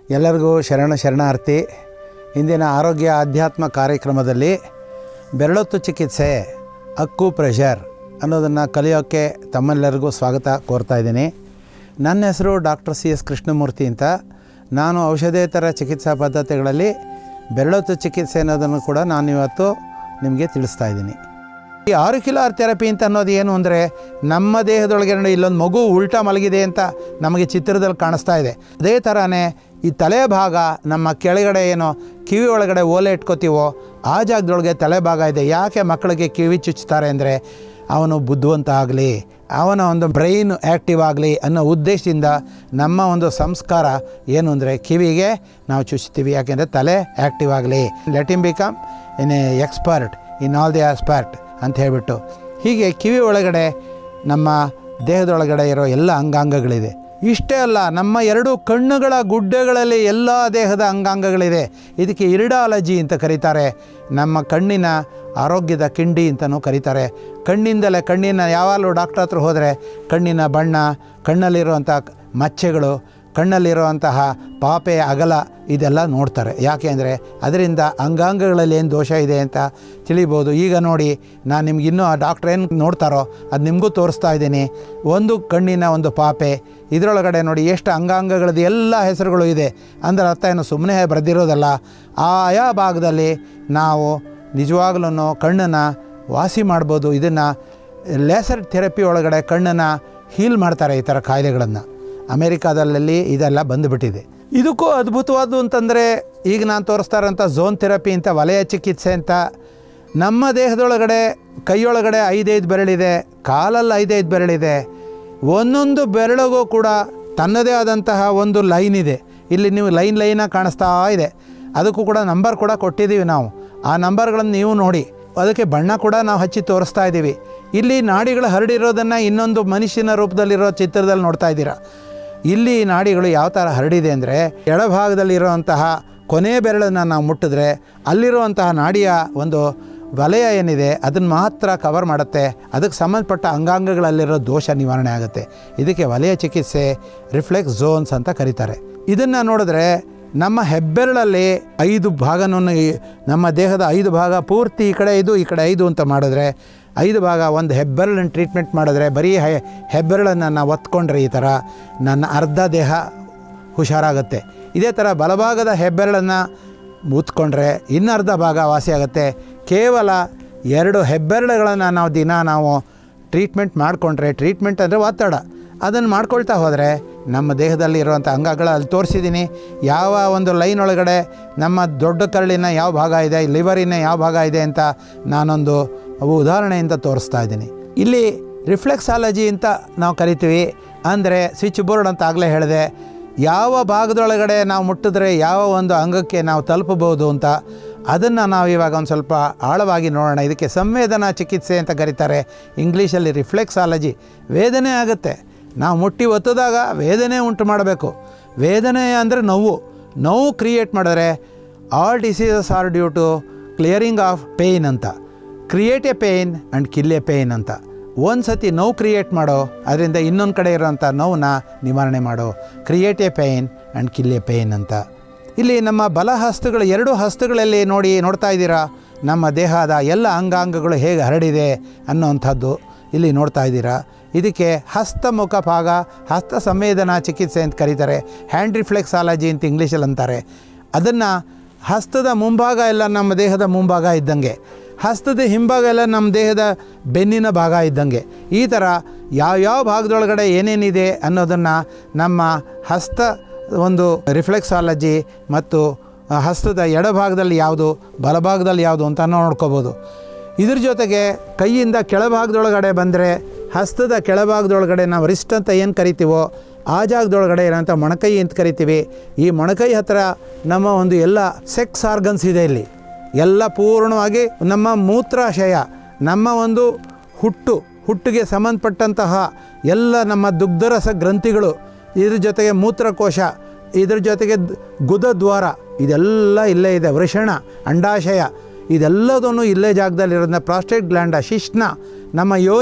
ಎಲ್ಲರಿಗೂ ಶರಣ ಶರಣಾರ್ಥಿ ಇಂದಿನ ಆರೋಗ್ಯ ಆಧ್ಯಾತ್ಮ ಕಾರ್ಯಕ್ರಮದಲ್ಲಿ ಬೆರಳೊತ್ತು ಚಿಕಿತ್ಸೆ ಅಕ್ಕು ಪ್ರೆಷರ್ ಅನ್ನೋದನ್ನು ಕಲಿಯೋಕ್ಕೆ ತಮ್ಮೆಲ್ಲರಿಗೂ ಸ್ವಾಗತ ಕೋರ್ತಾ ಇದ್ದೀನಿ ನನ್ನ ಹೆಸರು ಡಾಕ್ಟರ್ ಸಿ ಎಸ್ ಕೃಷ್ಣಮೂರ್ತಿ ಅಂತ ನಾನು ಔಷಧೇತರ ಚಿಕಿತ್ಸಾ ಪದ್ಧತಿಗಳಲ್ಲಿ ಬೆರಳೊತ್ತು ಚಿಕಿತ್ಸೆ ಅನ್ನೋದನ್ನು ಕೂಡ ನಾನು ಇವತ್ತು ನಿಮಗೆ ತಿಳಿಸ್ತಾ ಇದ್ದೀನಿ ಈ ಆರುಕ್ಯುಲಾರ್ ಥೆರಪಿ ಅಂತ ಅನ್ನೋದು ಏನು ಅಂದರೆ ನಮ್ಮ ದೇಹದೊಳಗೆ ನೋಡಿ ಇಲ್ಲೊಂದು ಮಗು ಉಲ್ಟಾ ಮಲಗಿದೆ ಅಂತ ನಮಗೆ ಚಿತ್ರದಲ್ಲಿ ಕಾಣಿಸ್ತಾ ಇದೆ ಅದೇ ಥರನೇ ಈ ತಲೆ ಭಾಗ ನಮ್ಮ ಕೆಳಗಡೆ ಏನೋ ಕಿವಿ ಒಳಗಡೆ ಓಲೆ ಇಟ್ಕೋತೀವೋ ಆ ಜಾಗದೊಳಗೆ ತಲೆ ಭಾಗ ಇದೆ ಯಾಕೆ ಮಕ್ಕಳಿಗೆ ಕಿವಿ ಚುಚ್ಚುತ್ತಾರೆ ಅಂದರೆ ಅವನು ಬುದ್ಧಿವಂತ ಆಗಲಿ ಅವನ ಒಂದು ಬ್ರೈನ್ ಆ್ಯಕ್ಟಿವ್ ಆಗಲಿ ಅನ್ನೋ ಉದ್ದೇಶದಿಂದ ನಮ್ಮ ಒಂದು ಸಂಸ್ಕಾರ ಏನು ಅಂದರೆ ಕಿವಿಗೆ ನಾವು ಚುಚ್ತೀವಿ ಯಾಕೆಂದರೆ ತಲೆ ಆ್ಯಕ್ಟಿವ್ ಆಗಲಿ let him become in a expert in all the expert ಅಂತ ಹೇಳಿಬಿಟ್ಟು ಹೀಗೆ ಕಿವಿ ಒಳಗಡೆ ನಮ್ಮ ದೇಹದೊಳಗಡೆ ಇರೋ ಎಲ್ಲ ಅಂಗಾಂಗಗಳಿದೆ ಇಷ್ಟೇ ಅಲ್ಲ ನಮ್ಮ ಎರಡು ಕಣ್ಣುಗಳ ಗುಡ್ಡೆಗಳಲ್ಲಿ ಎಲ್ಲ ದೇಹದ ಅಂಗಾಂಗಗಳಿದೆ ಇದಕ್ಕೆ ಇರಿಡಾಲಜಿ ಅಂತ ಕರೀತಾರೆ ನಮ್ಮ ಕಣ್ಣಿನ ಆರೋಗ್ಯದ ಕಿಂಡಿ ಅಂತಲೂ ಕರೀತಾರೆ ಕಣ್ಣಿಂದಲೇ ಕಣ್ಣಿನ ಯಾವಾಗಲೂ ಡಾಕ್ಟ್ರ್ ಹತ್ರ ಹೋದರೆ ಕಣ್ಣಿನ ಬಣ್ಣ ಕಣ್ಣಲ್ಲಿರುವಂಥ ಮಚ್ಚೆಗಳು ಕಣ್ಣಲ್ಲಿರುವಂತಹ ಪಾಪೆ ಅಗಲ ಇದೆಲ್ಲ ನೋಡ್ತಾರೆ ಯಾಕೆ ಅಂದರೆ ಅದರಿಂದ ಅಂಗಾಂಗಗಳಲ್ಲಿ ಏನು ದೋಷ ಇದೆ ಅಂತ ತಿಳಿಬೋದು ಈಗ ನೋಡಿ ನಾನು ನಿಮ್ಗೆ ಇನ್ನೂ ಆ ಡಾಕ್ಟ್ರ್ ಏನು ನೋಡ್ತಾರೋ ಅದು ನಿಮಗೂ ತೋರಿಸ್ತಾ ಇದ್ದೀನಿ ಒಂದು ಕಣ್ಣಿನ ಒಂದು ಪಾಪೆ ಇದರೊಳಗಡೆ ನೋಡಿ ಎಷ್ಟು ಅಂಗಾಂಗಗಳದ್ದು ಎಲ್ಲ ಹೆಸರುಗಳು ಇದೆ ಅಂದರೆ ಅರ್ಥ ಏನು ಸುಮ್ಮನೆ ಬರೆದಿರೋದಲ್ಲ ಆಯಾ ಭಾಗದಲ್ಲಿ ನಾವು ನಿಜವಾಗ್ಲೂ ಕಣ್ಣನ್ನು ವಾಸಿ ಮಾಡ್ಬೋದು ಇದನ್ನು ಲೇಸರ್ ಥೆರಪಿ ಒಳಗಡೆ ಕಣ್ಣನ್ನು ಹೀಲ್ ಮಾಡ್ತಾರೆ ಈ ಥರ ಕಾಯಿಲೆಗಳನ್ನು ಅಮೇರಿಕಾದಲ್ಲಿ ಇದೆಲ್ಲ ಬಂದುಬಿಟ್ಟಿದೆ ಇದಕ್ಕೂ ಅದ್ಭುತವಾದ್ದು ಅಂತಂದರೆ ಈಗ ನಾನು ತೋರಿಸ್ತಾ ಇರೋಂಥ ಝೋನ್ ಥೆರಪಿ ಅಂತ ವಲಯ ಚಿಕಿತ್ಸೆ ಅಂತ ನಮ್ಮ ದೇಹದೊಳಗಡೆ ಕೈಯೊಳಗಡೆ ಐದೈದು ಬೆರಳಿದೆ ಕಾಲಲ್ಲಿ ಐದೈದು ಬೆರಳಿದೆ ಒಂದೊಂದು ಬೆರಳಿಗೂ ಕೂಡ ತನ್ನದೇ ಆದಂತಹ ಒಂದು ಲೈನ್ ಇದೆ ಇಲ್ಲಿ ನೀವು ಲೈನ್ ಲೈನಾಗಿ ಕಾಣಿಸ್ತಾ ಇದೆ ಅದಕ್ಕೂ ಕೂಡ ನಂಬರ್ ಕೂಡ ಕೊಟ್ಟಿದ್ದೀವಿ ನಾವು ಆ ನಂಬರ್ಗಳನ್ನು ನೀವು ನೋಡಿ ಅದಕ್ಕೆ ಬಣ್ಣ ಕೂಡ ನಾವು ಹಚ್ಚಿ ತೋರಿಸ್ತಾ ಇದ್ದೀವಿ ಇಲ್ಲಿ ನಾಡಿಗಳು ಹರಡಿರೋದನ್ನು ಇನ್ನೊಂದು ಮನುಷ್ಯನ ರೂಪದಲ್ಲಿರೋ ಚಿತ್ರದಲ್ಲಿ ನೋಡ್ತಾ ಇದ್ದೀರಾ ಇಲ್ಲಿ ನಾಡಿಗಳು ಯಾವ ಥರ ಹರಡಿದೆ ಅಂದರೆ ಎಡಭಾಗದಲ್ಲಿರುವಂತಹ ಕೊನೆ ಬೆರಳನ್ನು ನಾವು ಮುಟ್ಟಿದ್ರೆ ಅಲ್ಲಿರುವಂತಹ ನಾಡಿಯ ಒಂದು ವಲಯ ಏನಿದೆ ಅದನ್ನು ಮಾತ್ರ ಕವರ್ ಮಾಡುತ್ತೆ ಅದಕ್ಕೆ ಸಂಬಂಧಪಟ್ಟ ಅಂಗಾಂಗಗಳಲ್ಲಿರೋ ದೋಷ ನಿವಾರಣೆ ಆಗುತ್ತೆ ಇದಕ್ಕೆ ವಲಯ ಚಿಕಿತ್ಸೆ ರಿಫ್ಲೆಕ್ಸ್ ಝೋನ್ಸ್ ಅಂತ ಕರೀತಾರೆ ಇದನ್ನು ನೋಡಿದ್ರೆ ನಮ್ಮ ಹೆಬ್ಬೆರಳಲ್ಲಿ ಐದು ಭಾಗನೂ ನಮ್ಮ ದೇಹದ ಐದು ಭಾಗ ಪೂರ್ತಿ ಈ ಕಡೆ ಐದು ಈ ಕಡೆ ಐದು ಅಂತ ಮಾಡಿದ್ರೆ ಐದು ಭಾಗ ಒಂದು ಹೆಬ್ಬೆರಳನ್ನು ಟ್ರೀಟ್ಮೆಂಟ್ ಮಾಡಿದ್ರೆ ಬರೀ ಹೆ ಹೆಬ್ಬೆರಳನ್ನು ನಾವು ಒತ್ಕೊಂಡ್ರೆ ಈ ಥರ ನನ್ನ ಅರ್ಧ ದೇಹ ಹುಷಾರಾಗುತ್ತೆ ಇದೇ ಥರ ಬಲಭಾಗದ ಹೆಬ್ಬೆರಳನ್ನು ಮುತ್ಕೊಂಡ್ರೆ ಇನ್ನರ್ಧ ಭಾಗ ವಾಸಿಯಾಗುತ್ತೆ ಕೇವಲ ಎರಡು ಹೆಬ್ಬೆರಳುಗಳನ್ನು ನಾವು ದಿನ ನಾವು ಟ್ರೀಟ್ಮೆಂಟ್ ಮಾಡಿಕೊಂಡ್ರೆ ಟ್ರೀಟ್ಮೆಂಟ್ ಅಂದರೆ ಒತ್ತಡ ಅದನ್ನು ಮಾಡ್ಕೊಳ್ತಾ ಹೋದರೆ ನಮ್ಮ ದೇಹದಲ್ಲಿ ಇರುವಂಥ ಅಂಗಗಳು ಅಲ್ಲಿ ತೋರಿಸಿದ್ದೀನಿ ಯಾವ ಒಂದು ಲೈನ್ ಒಳಗಡೆ ನಮ್ಮ ದೊಡ್ಡ ಕರಳಿನ ಯಾವ ಭಾಗ ಇದೆ ಲಿವರಿನ ಯಾವ ಭಾಗ ಇದೆ ಅಂತ ನಾನೊಂದು ಉದಾಹರಣೆಯಿಂದ ತೋರಿಸ್ತಾ ಇದ್ದೀನಿ ಇಲ್ಲಿ ರಿಫ್ಲೆಕ್ಸಾಲಜಿ ಅಂತ ನಾವು ಕರಿತೀವಿ ಅಂದರೆ ಸ್ವಿಚ್ ಬೋರ್ಡ್ ಅಂತ ಆಗಲೇ ಹೇಳಿದೆ ಯಾವ ಭಾಗದೊಳಗಡೆ ನಾವು ಮುಟ್ಟಿದ್ರೆ ಯಾವ ಒಂದು ಅಂಗಕ್ಕೆ ನಾವು ತಲುಪಬಹುದು ಅಂತ ಅದನ್ನು ನಾವು ಇವಾಗ ಒಂದು ಸ್ವಲ್ಪ ಆಳವಾಗಿ ನೋಡೋಣ ಇದಕ್ಕೆ ಸಂವೇದನಾ ಚಿಕಿತ್ಸೆ ಅಂತ ಕರೀತಾರೆ ಇಂಗ್ಲೀಷಲ್ಲಿ ರಿಫ್ಲೆಕ್ಸಾಲಜಿ ವೇದನೆ ಆಗುತ್ತೆ ನಾವು ಮುಟ್ಟಿ ಒತ್ತಿದಾಗ ವೇದನೆ ಉಂಟು ಮಾಡಬೇಕು ವೇದನೆ ಅಂದರೆ ನೋವು ನೋವು ಕ್ರಿಯೇಟ್ ಮಾಡಿದ್ರೆ all diseases are due to clearing of pain ಅಂತ create a pain and kill a pain ಅಂತ ಒಂದು ಸತಿ ನೋವು ಕ್ರಿಯೇಟ್ ಮಾಡೋ ಅದರಿಂದ ಇನ್ನೊಂದು ಕಡೆ ಇರೋಂಥ ನೋವನ್ನ ನಿವಾರಣೆ ಮಾಡೋ create a pain and kill a pain ಅಂತ ಇಲ್ಲಿ ನಮ್ಮ ಬಲ ಹಸ್ತಗಳು ಎರಡು ಹಸ್ತಗಳಲ್ಲಿ ನೋಡಿ ನೋಡ್ತಾ ಇದ್ದೀರಾ ನಮ್ಮ ದೇಹದ ಎಲ್ಲ ಅಂಗಾಂಗಗಳು ಹೇಗೆ ಹರಡಿದೆ ಅನ್ನೋವಂಥದ್ದು ಇಲ್ಲಿ ನೋಡ್ತಾ ಇದ್ದೀರಾ ಇದಕ್ಕೆ ಹಸ್ತಮುಖ ಭಾಗ ಹಸ್ತ ಸಂವೇದನಾ ಚಿಕಿತ್ಸೆ ಅಂತ ಕರೀತಾರೆ ಹ್ಯಾಂಡ್ ರಿಫ್ಲೆಕ್ಸಾಲಜಿ ಅಂತ ಇಂಗ್ಲೀಷಲ್ಲಿ ಅಂತಾರೆ ಅದನ್ನು ಹಸ್ತದ ಮುಂಭಾಗ ಎಲ್ಲ ನಮ್ಮ ದೇಹದ ಮುಂಭಾಗ ಇದ್ದಂಗೆ ಹಸ್ತದ ಹಿಂಭಾಗ ಎಲ್ಲ ನಮ್ಮ ದೇಹದ ಬೆನ್ನಿನ ಭಾಗ ಇದ್ದಂಗೆ ಈ ಥರ ಯಾವ್ಯಾವ ಭಾಗದೊಳಗಡೆ ಏನೇನಿದೆ ಅನ್ನೋದನ್ನು ನಮ್ಮ ಹಸ್ತ ಒಂದು ರಿಫ್ಲೆಕ್ಸಾಲಜಿ ಮತ್ತು ಹಸ್ತದ ಎಡಭಾಗದಲ್ಲಿ ಯಾವುದು ಬಲಭಾಗದಲ್ಲಿ ಯಾವುದು ಅಂತ ನೋಡ್ಕೋಬೋದು ಇದ್ರ ಜೊತೆಗೆ ಕೈಯಿಂದ ಕೆಳಭಾಗದೊಳಗಡೆ ಬಂದರೆ ಹಸ್ತದ ಕೆಳಭಾಗದೊಳಗಡೆ ನಾವು ರಿಸ್ಟ್ ಅಂತ ಏನು ಕರಿತೀವೋ ಆ ಜಾಗದೊಳಗಡೆ ಇರೋಂಥ ಮೊಣಕೈ ಅಂತ ಕರಿತೀವಿ ಈ ಮೊಣಕೈ ಹತ್ರ ನಮ್ಮ ಒಂದು ಎಲ್ಲ ಸೆಕ್ಸ್ ಆರ್ಗನ್ಸ್ ಇದೆ ಇಲ್ಲಿ ಎಲ್ಲ ಪೂರ್ಣವಾಗಿ ನಮ್ಮ ಮೂತ್ರಾಶಯ ನಮ್ಮ ಒಂದು ಹುಟ್ಟು ಹುಟ್ಟಿಗೆ ಸಂಬಂಧಪಟ್ಟಂತಹ ಎಲ್ಲ ನಮ್ಮ ದುಗ್ಧರಸ ಗ್ರಂಥಿಗಳು ಇದ್ರ ಜೊತೆಗೆ ಮೂತ್ರಕೋಶ ಇದ್ರ ಜೊತೆಗೆ ದ್- ಗುದದ್ವಾರ ಇದೆಲ್ಲ ಇಲ್ಲೇ ಇದೆ ವೃಷಣ ಅಂಡಾಶಯ ಇದೆಲ್ಲದನ್ನು ಇಲ್ಲೇ ಜಾಗದಲ್ಲಿರೋದನ್ನ ಪ್ರಾಸ್ಟೇಟ್ ಗ್ಲ್ಯಾಂಡ ಶಿಶ್ನ ನಮ್ಮ ಯೋನಿ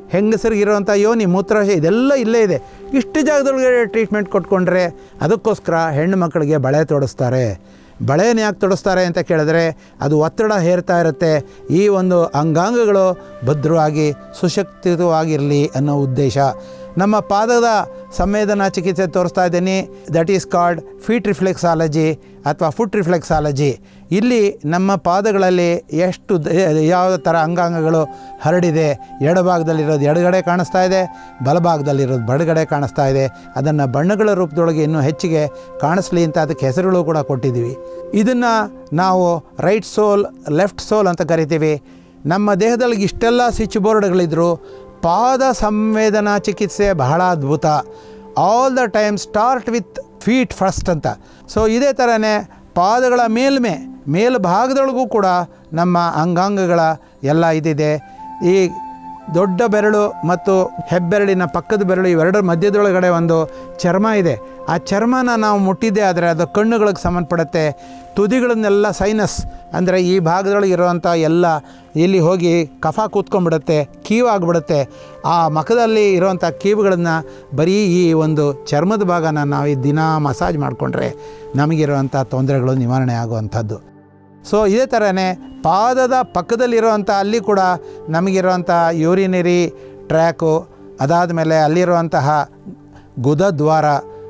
ಹೆಂಗಸರಿಗಿರುವಂಥ ಯೋನಿ ಮೂತ್ರಾಶಯ ಇದೆಲ್ಲ ಇಲ್ಲೇ ಇದೆ ಇಷ್ಟು ಜಾಗದೊಳಗಡೆ ಟ್ರೀಟ್ಮೆಂಟ್ ಕೊಟ್ಕೊಂಡ್ರೆ ಅದಕ್ಕೋಸ್ಕರ ಹೆಣ್ಣು ಮಕ್ಕಳಿಗೆ ಬಳೆ ತೊಡಿಸ್ತಾರೆ ಬಳೆನ ಯಾಕೆ ತೊಡಿಸ್ತಾರೆ ಅಂತ ಕೇಳಿದ್ರೆ ಅದು ಒತ್ತಡ ಹೇರ್ತಾ ಇರುತ್ತೆ ಈ ಒಂದು ಅಂಗಾಂಗಗಳು ಭದ್ರವಾಗಿ ಸುಶಕ್ತಿತವಾಗಿರಲಿ ಅನ್ನೋ ಉದ್ದೇಶ ನಮ್ಮ ಪಾದದ ಸಂವೇದನಾ ಚಿಕಿತ್ಸೆ ತೋರಿಸ್ತಾ ಇದ್ದೀನಿ that is called feet reflexology ಅಥವಾ ಫುಟ್ ರಿಫ್ಲೆಕ್ಸಾಲಜಿ ಇಲ್ಲಿ ನಮ್ಮ ಪಾದಗಳಲ್ಲಿ ಎಷ್ಟು ದ- ಯಾವ ಥರ ಅಂಗಾಂಗಗಳು ಹರಡಿದೆ ಎಡಭಾಗದಲ್ಲಿರೋದು ಎಡಗಡೆ ಕಾಣಿಸ್ತಾ ಇದೆ ಬಲಭಾಗದಲ್ಲಿರೋದು ಬಡಗಡೆ ಕಾಣಿಸ್ತಾ ಇದೆ ಅದನ್ನು ಬಣ್ಣಗಳ ರೂಪದೊಳಗೆ ಇನ್ನೂ ಹೆಚ್ಚಿಗೆ ಕಾಣಿಸ್ಲಿ ಅಂತ ಅದಕ್ಕೆ ಹೆಸರುಗಳು ಕೂಡ ಕೊಟ್ಟಿದ್ದೀವಿ ಇದನ್ನು ನಾವು ರೈಟ್ ಸೋಲ್ ಲೆಫ್ಟ್ ಸೋಲ್ ಅಂತ ಕರಿತೀವಿ ನಮ್ಮ ದೇಹದಲ್ಲಿ ಇಷ್ಟೆಲ್ಲ ಸ್ವಿಚ್ ಬೋರ್ಡ್ಗಳಿದ್ರು ಪಾದ ಸಂವೇದನಾ ಚಿಕಿತ್ಸೆ ಬಹಳ ಅದ್ಭುತ all the time start with feet first ಅಂತ ಸೊ ಇದೇ ಥರನೇ ಪಾದಗಳ ಮೇಲ್ಮೆ ಮೇಲ್ಭಾಗದೊಳಗೂ ಕೂಡ ನಮ್ಮ ಅಂಗಾಂಗಗಳ ಎಲ್ಲ ಇದಿದೆ ಈ ದೊಡ್ಡ ಬೆರಳು ಮತ್ತು ಹೆಬ್ಬೆರಳಿನ ಪಕ್ಕದ ಬೆರಳು ಇವೆರಡರ ಮಧ್ಯದೊಳಗಡೆ ಒಂದು ಚರ್ಮ ಇದೆ ಆ ಚರ್ಮನ ನಾವು ಮುಟ್ಟಿದ್ದೇ ಆದರೆ ಅದು ಕಣ್ಣುಗಳಿಗೆ ಸಂಬಂಧಪಡುತ್ತೆ ತುದಿಗಳನ್ನೆಲ್ಲ ಸೈನಸ್ ಅಂದರೆ ಈ ಭಾಗದೊಳಗೆ ಇರುವಂಥ ಎಲ್ಲ ಇಲ್ಲಿ ಹೋಗಿ ಕಫ ಕೂತ್ಕೊಂಡ್ಬಿಡುತ್ತೆ ಕೀವಾಗ್ಬಿಡುತ್ತೆ ಆ ಮಖದಲ್ಲಿ ಇರುವಂಥ ಕೀವುಗಳನ್ನು ಬರೀ ಈ ಒಂದು ಚರ್ಮದ ಭಾಗನ ನಾವು ಈ ದಿನ ಮಸಾಜ್ ಮಾಡಿಕೊಂಡ್ರೆ ನಮಗಿರುವಂಥ ತೊಂದರೆಗಳು ನಿವಾರಣೆ ಆಗುವಂಥದ್ದು ಸೊ ಇದೇ ಥರನೇ ಪಾದದ ಪಕ್ಕದಲ್ಲಿರುವಂಥ ಅಲ್ಲಿ ಕೂಡ ನಮಗಿರುವಂಥ ಯೂರಿನರಿ ಟ್ರ್ಯಾಕು ಅದಾದ ಮೇಲೆ ಅಲ್ಲಿರುವಂತಹ ಗುದದ್ವಾರ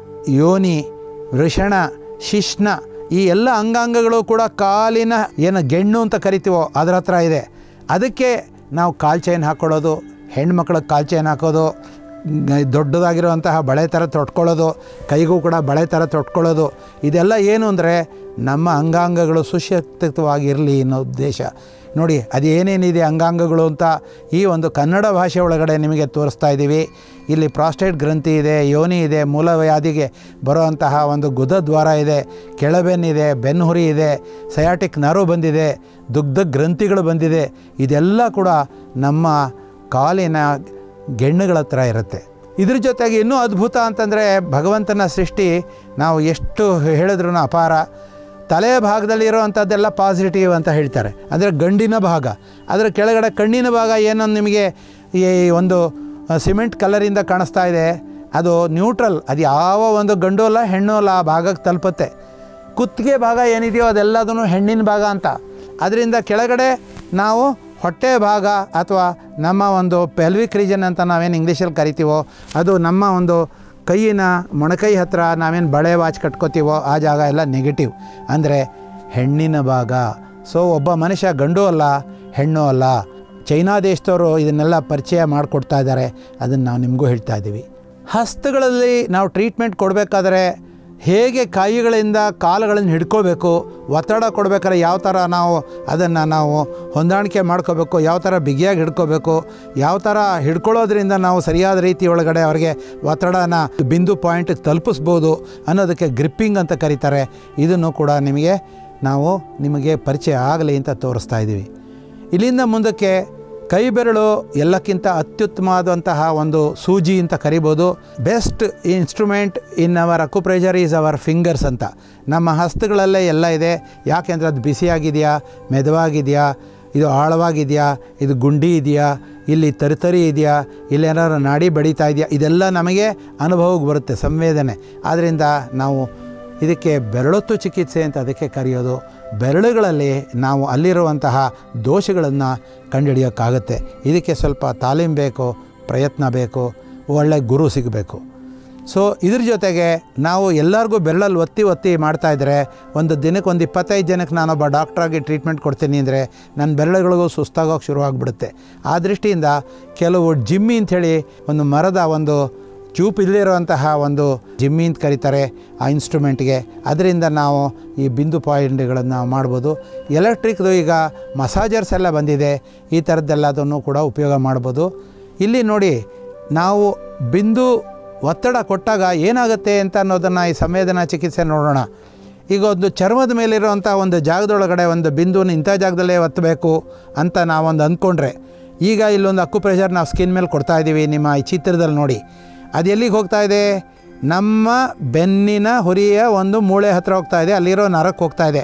ಯೋನಿ ವೃಷಣ ಶಿಶ್ನ ಈ ಎಲ್ಲ ಅಂಗಾಂಗಗಳು ಕೂಡ ಕಾಲಿನ ಏನು ಗೆಣ್ಣು ಅಂತ ಕರಿತೀವೋ ಅದರ ಹತ್ರ ಇದೆ ಅದಕ್ಕೆ ನಾವು ಕಾಲ್ ಚೈನ್ ಹಾಕ್ಕೊಳ್ಳೋದು ಹೆಣ್ಮಕ್ಳಿಗೆ ಕಾಲ್ ಚೈನ್ ಹಾಕೋದು ಗ- ದೊಡ್ಡದಾಗಿರುವಂತಹ ಬಳೆ ಥರ ತೊಟ್ಕೊಳ್ಳೋದು ಕೈಗೂ ಕೂಡ ಬಳೆ ಥರ ತೊಟ್ಕೊಳ್ಳೋದು ಇದೆಲ್ಲ ಏನು ಅಂದರೆ ನಮ್ಮ ಅಂಗಾಂಗಗಳು ಸುಶಕ್ತಿತವಾಗಿರಲಿ ಅನ್ನೋ ಉದ್ದೇಶ ನೋಡಿ ಅದು ಏನೇನಿದೆ ಅಂಗಾಂಗಗಳು ಅಂತ ಈ ಒಂದು ಕನ್ನಡ ಭಾಷೆ ಒಳಗಡೆ ನಿಮಗೆ ತೋರಿಸ್ತಾ ಇದ್ದೀವಿ ಇಲ್ಲಿ ಪ್ರಾಸ್ಟೇಟ್ ಗ್ರಂಥಿ ಇದೆ ಯೋನಿ ಇದೆ ಮೂಲವ್ಯಾಧಿಗೆ ಬರುವಂತಹ ಒಂದು ಗುದದ್ವಾರ ಇದೆ ಕೆಳಬೆನ್ನಿದೆ ಬೆನ್ನುಹುರಿ ಇದೆ ಸಯಾಟಿಕ್ ನರ್ವ್ ಬಂದಿದೆ ದುಗ್ಧ ಗ್ರಂಥಿಗಳು ಬಂದಿದೆ ಇದೆಲ್ಲ ಕೂಡ ನಮ್ಮ ಕಾಲಿನ ಗೆಣ್ಣುಗಳ ಹತ್ರ ಇರುತ್ತೆ ಇದ್ರ ಜೊತೆಗೆ ಇನ್ನೂ ಅದ್ಭುತ ಅಂತಂದರೆ ಭಗವಂತನ ಸೃಷ್ಟಿ ನಾವು ಎಷ್ಟು ಹೇಳಿದ್ರೂ ಅಪಾರ ತಲೆಯ ಭಾಗದಲ್ಲಿರುವಂಥದ್ದೆಲ್ಲ ಪಾಸಿಟಿವ್ ಅಂತ ಹೇಳ್ತಾರೆ ಅಂದರೆ ಗಂಡಿನ ಭಾಗ ಅದರ ಕೆಳಗಡೆ ಕಣ್ಣಿನ ಭಾಗ ಏನೋ ನಿಮಗೆ ಈ ಒಂದು ಸಿಮೆಂಟ್ ಕಲರಿಂದ ಕಾಣಿಸ್ತಾ ಇದೆ ಅದು ನ್ಯೂಟ್ರಲ್ ಅದು ಯಾವ ಒಂದು ಗಂಡು ಅಲ್ಲ ಹೆಣ್ಣು ಅಲ್ಲ ಆ ಭಾಗಕ್ಕೆ ತಲುಪುತ್ತೆ ಕುತ್ತಿಗೆ ಭಾಗ ಏನಿದೆಯೋ ಅದೆಲ್ಲದೂ ಹೆಣ್ಣಿನ ಭಾಗ ಅಂತ ಅದರಿಂದ ಕೆಳಗಡೆ ನಾವು ಹೊಟ್ಟೆ ಭಾಗ ಅಥವಾ ನಮ್ಮ ಒಂದು ಪೆಲ್ವಿಕ್ ರೀಜನ್ ಅಂತ ನಾವೇನು ಇಂಗ್ಲೀಷಲ್ಲಿ ಕರಿತೀವೋ ಅದು ನಮ್ಮ ಒಂದು ಕೈಯಿನ ಮೊಣಕೈ ಹತ್ರ ನಾವೇನು ಬಳೆ ವಾಚ್ ಕಟ್ಕೋತೀವೋ ಆ ಜಾಗ ಎಲ್ಲ ನೆಗೆಟಿವ್ ಅಂದರೆ ಹೆಣ್ಣಿನ ಭಾಗ ಸೊ ಒಬ್ಬ ಮನುಷ್ಯ ಗಂಡು ಅಲ್ಲ ಹೆಣ್ಣು ಅಲ್ಲ ಚೈನಾ ದೇಶದವರು ಇದನ್ನೆಲ್ಲ ಪರಿಚಯ ಮಾಡಿಕೊಡ್ತಾ ಇದ್ದಾರೆ ಅದನ್ನು ನಾವು ನಿಮಗೂ ಹೇಳ್ತಾ ಇದ್ದೀವಿ ಹಸ್ತಗಳಲ್ಲಿ ನಾವು ಟ್ರೀಟ್ಮೆಂಟ್ ಕೊಡಬೇಕಾದ್ರೆ ಹೇಗೆ ಕೈಗಳಿಂದ ಕಾಲುಗಳನ್ನು ಹಿಡ್ಕೋಬೇಕು ಒತ್ತಡ ಕೊಡಬೇಕಾದ್ರೆ ಯಾವ ಥರ ನಾವು ಅದನ್ನು ನಾವು ಹೊಂದಾಣಿಕೆ ಮಾಡ್ಕೋಬೇಕು ಯಾವ ಥರ ಬಿಗಿಯಾಗಿ ಹಿಡ್ಕೋಬೇಕು ಯಾವ ಥರ ಹಿಡ್ಕೊಳ್ಳೋದ್ರಿಂದ ನಾವು ಸರಿಯಾದ ರೀತಿ ಒಳಗಡೆ ಅವರಿಗೆ ಒತ್ತಡನ ಬಿಂದು ಪಾಯಿಂಟಿಗೆ ತಲುಪಿಸ್ಬೋದು ಅನ್ನೋದಕ್ಕೆ ಗ್ರಿಪ್ಪಿಂಗ್ ಅಂತ ಕರೀತಾರೆ ಇದನ್ನು ಕೂಡ ನಿಮಗೆ ನಾವು ನಿಮಗೆ ಪರಿಚಯ ಆಗಲಿ ಅಂತ ತೋರಿಸ್ತಾ ಇದ್ದೀವಿ ಇಲ್ಲಿಂದ ಮುಂದಕ್ಕೆ ಕೈ ಬೆರಳು ಎಲ್ಲಕ್ಕಿಂತ ಅತ್ಯುತ್ತಮವಾದಂತಹ ಒಂದು ಸೂಜಿ ಅಂತ ಕರಿಬೋದು best instrument in our acupressure is our fingers ಅಂತ ನಮ್ಮ ಹಸ್ತಗಳಲ್ಲೇ ಎಲ್ಲ ಇದೆ ಯಾಕೆಂದರೆ ಅದು ಬಿಸಿಯಾಗಿದೆಯಾ ಮೆದುವಾಗಿದೆಯಾ ಇದು ಆಳವಾಗಿದೆಯಾ ಇದು ಗುಂಡಿ ಇದೆಯಾ ಇಲ್ಲಿ ತರಿತರಿ ಇದೆಯಾ ಇಲ್ಲೇನಾದ್ರು ನಾಡಿ ಬಡಿತಾ ಇದೆಯಾ ಇದೆಲ್ಲ ನಮಗೆ ಅನುಭವಕ್ಕೆ ಬರುತ್ತೆ ಸಂವೇದನೆ ಆದ್ದರಿಂದ ನಾವು ಇದಕ್ಕೆ ಬೆರಳೊತ್ತು ಚಿಕಿತ್ಸೆ ಅಂತ ಅದಕ್ಕೆ ಕರೆಯೋದು ಬೆರಳುಗಳಲ್ಲಿ ನಾವು ಅಲ್ಲಿರುವಂತಹ ದೋಷಗಳನ್ನು ಕಂಡುಹಿಡಿಯೋಕ್ಕಾಗತ್ತೆ ಇದಕ್ಕೆ ಸ್ವಲ್ಪ ತಾಲೀಮ್ ಬೇಕು ಪ್ರಯತ್ನ ಬೇಕು ಒಳ್ಳೆ ಗುರು ಸಿಗಬೇಕು ಸೊ ಇದ್ರ ಜೊತೆಗೆ ನಾವು ಎಲ್ಲರಿಗೂ ಬೆರಳಲ್ಲಿ ಒತ್ತಿ ಒತ್ತಿ ಮಾಡ್ತಾಯಿದ್ರೆ ಒಂದು ದಿನಕ್ಕೆ ಒಂದು ಇಪ್ಪತ್ತೈದು ಜನಕ್ಕೆ ನಾನೊಬ್ಬ ಡಾಕ್ಟ್ರಾಗಿ ಟ್ರೀಟ್ಮೆಂಟ್ ಕೊಡ್ತೀನಿ ಅಂದರೆ ನನ್ನ ಬೆರಳುಗಳಿಗೂ ಸುಸ್ತಾಗೋಕೆ ಶುರುವಾಗ್ಬಿಡುತ್ತೆ ಆ ದೃಷ್ಟಿಯಿಂದ ಕೆಲವು ಜಿಮ್ಮಿ ಅಂಥೇಳಿ ಒಂದು ಮರದ ಒಂದು ಚೂಪ್ ಇಲ್ಲದಿರುವಂತಹ ಒಂದು ಜಿಮ್ಮಿ ಅಂತ ಕರೀತಾರೆ ಆ ಇನ್ಸ್ಟ್ರೂಮೆಂಟ್ಗೆ ಅದರಿಂದ ನಾವು ಈ ಬಿಂದು ಪಾಯಿಂಟ್ಗಳನ್ನು ಮಾಡ್ಬೋದು ಎಲೆಕ್ಟ್ರಿಕ್ದು ಈಗ ಮಸಾಜರ್ಸ್ ಎಲ್ಲ ಬಂದಿದೆ ಈ ಥರದ್ದೆಲ್ಲದನ್ನು ಕೂಡ ಉಪಯೋಗ ಮಾಡ್ಬೋದು ಇಲ್ಲಿ ನೋಡಿ ನಾವು ಬಿಂದು ಒತ್ತಡ ಕೊಟ್ಟಾಗ ಏನಾಗುತ್ತೆ ಅಂತ ಅನ್ನೋದನ್ನು ಈ ಸಂವೇದನಾ ಚಿಕಿತ್ಸೆ ನೋಡೋಣ ಈಗ ಒಂದು ಚರ್ಮದ ಮೇಲಿರುವಂಥ ಒಂದು ಜಾಗದೊಳಗಡೆ ಒಂದು ಬಿಂದುನ ಇಂಥ ಜಾಗದಲ್ಲೇ ಒತ್ತಬೇಕು ಅಂತ ನಾವೊಂದು ಅಂದ್ಕೊಂಡ್ರೆ ಈಗ ಇಲ್ಲೊಂದು ಅಕ್ಕು ಪ್ರೆಷರ್ ನಾವು ಸ್ಕಿನ್ ಮೇಲೆ ಕೊಡ್ತಾ ಇದ್ದೀವಿ ನಿಮ್ಮ ಈ ಚಿತ್ರದಲ್ಲಿ ನೋಡಿ ಅದು ಎಲ್ಲಿಗೆ ಹೋಗ್ತಾ ಇದೆ ನಮ್ಮ ಬೆನ್ನಿನ ಹುರಿಯ ಒಂದು ಮೂಳೆ ಹತ್ರ ಹೋಗ್ತಾ ಇದೆ ಅಲ್ಲಿರೋ ನರಕ್ಕೆ ಹೋಗ್ತಾ ಇದೆ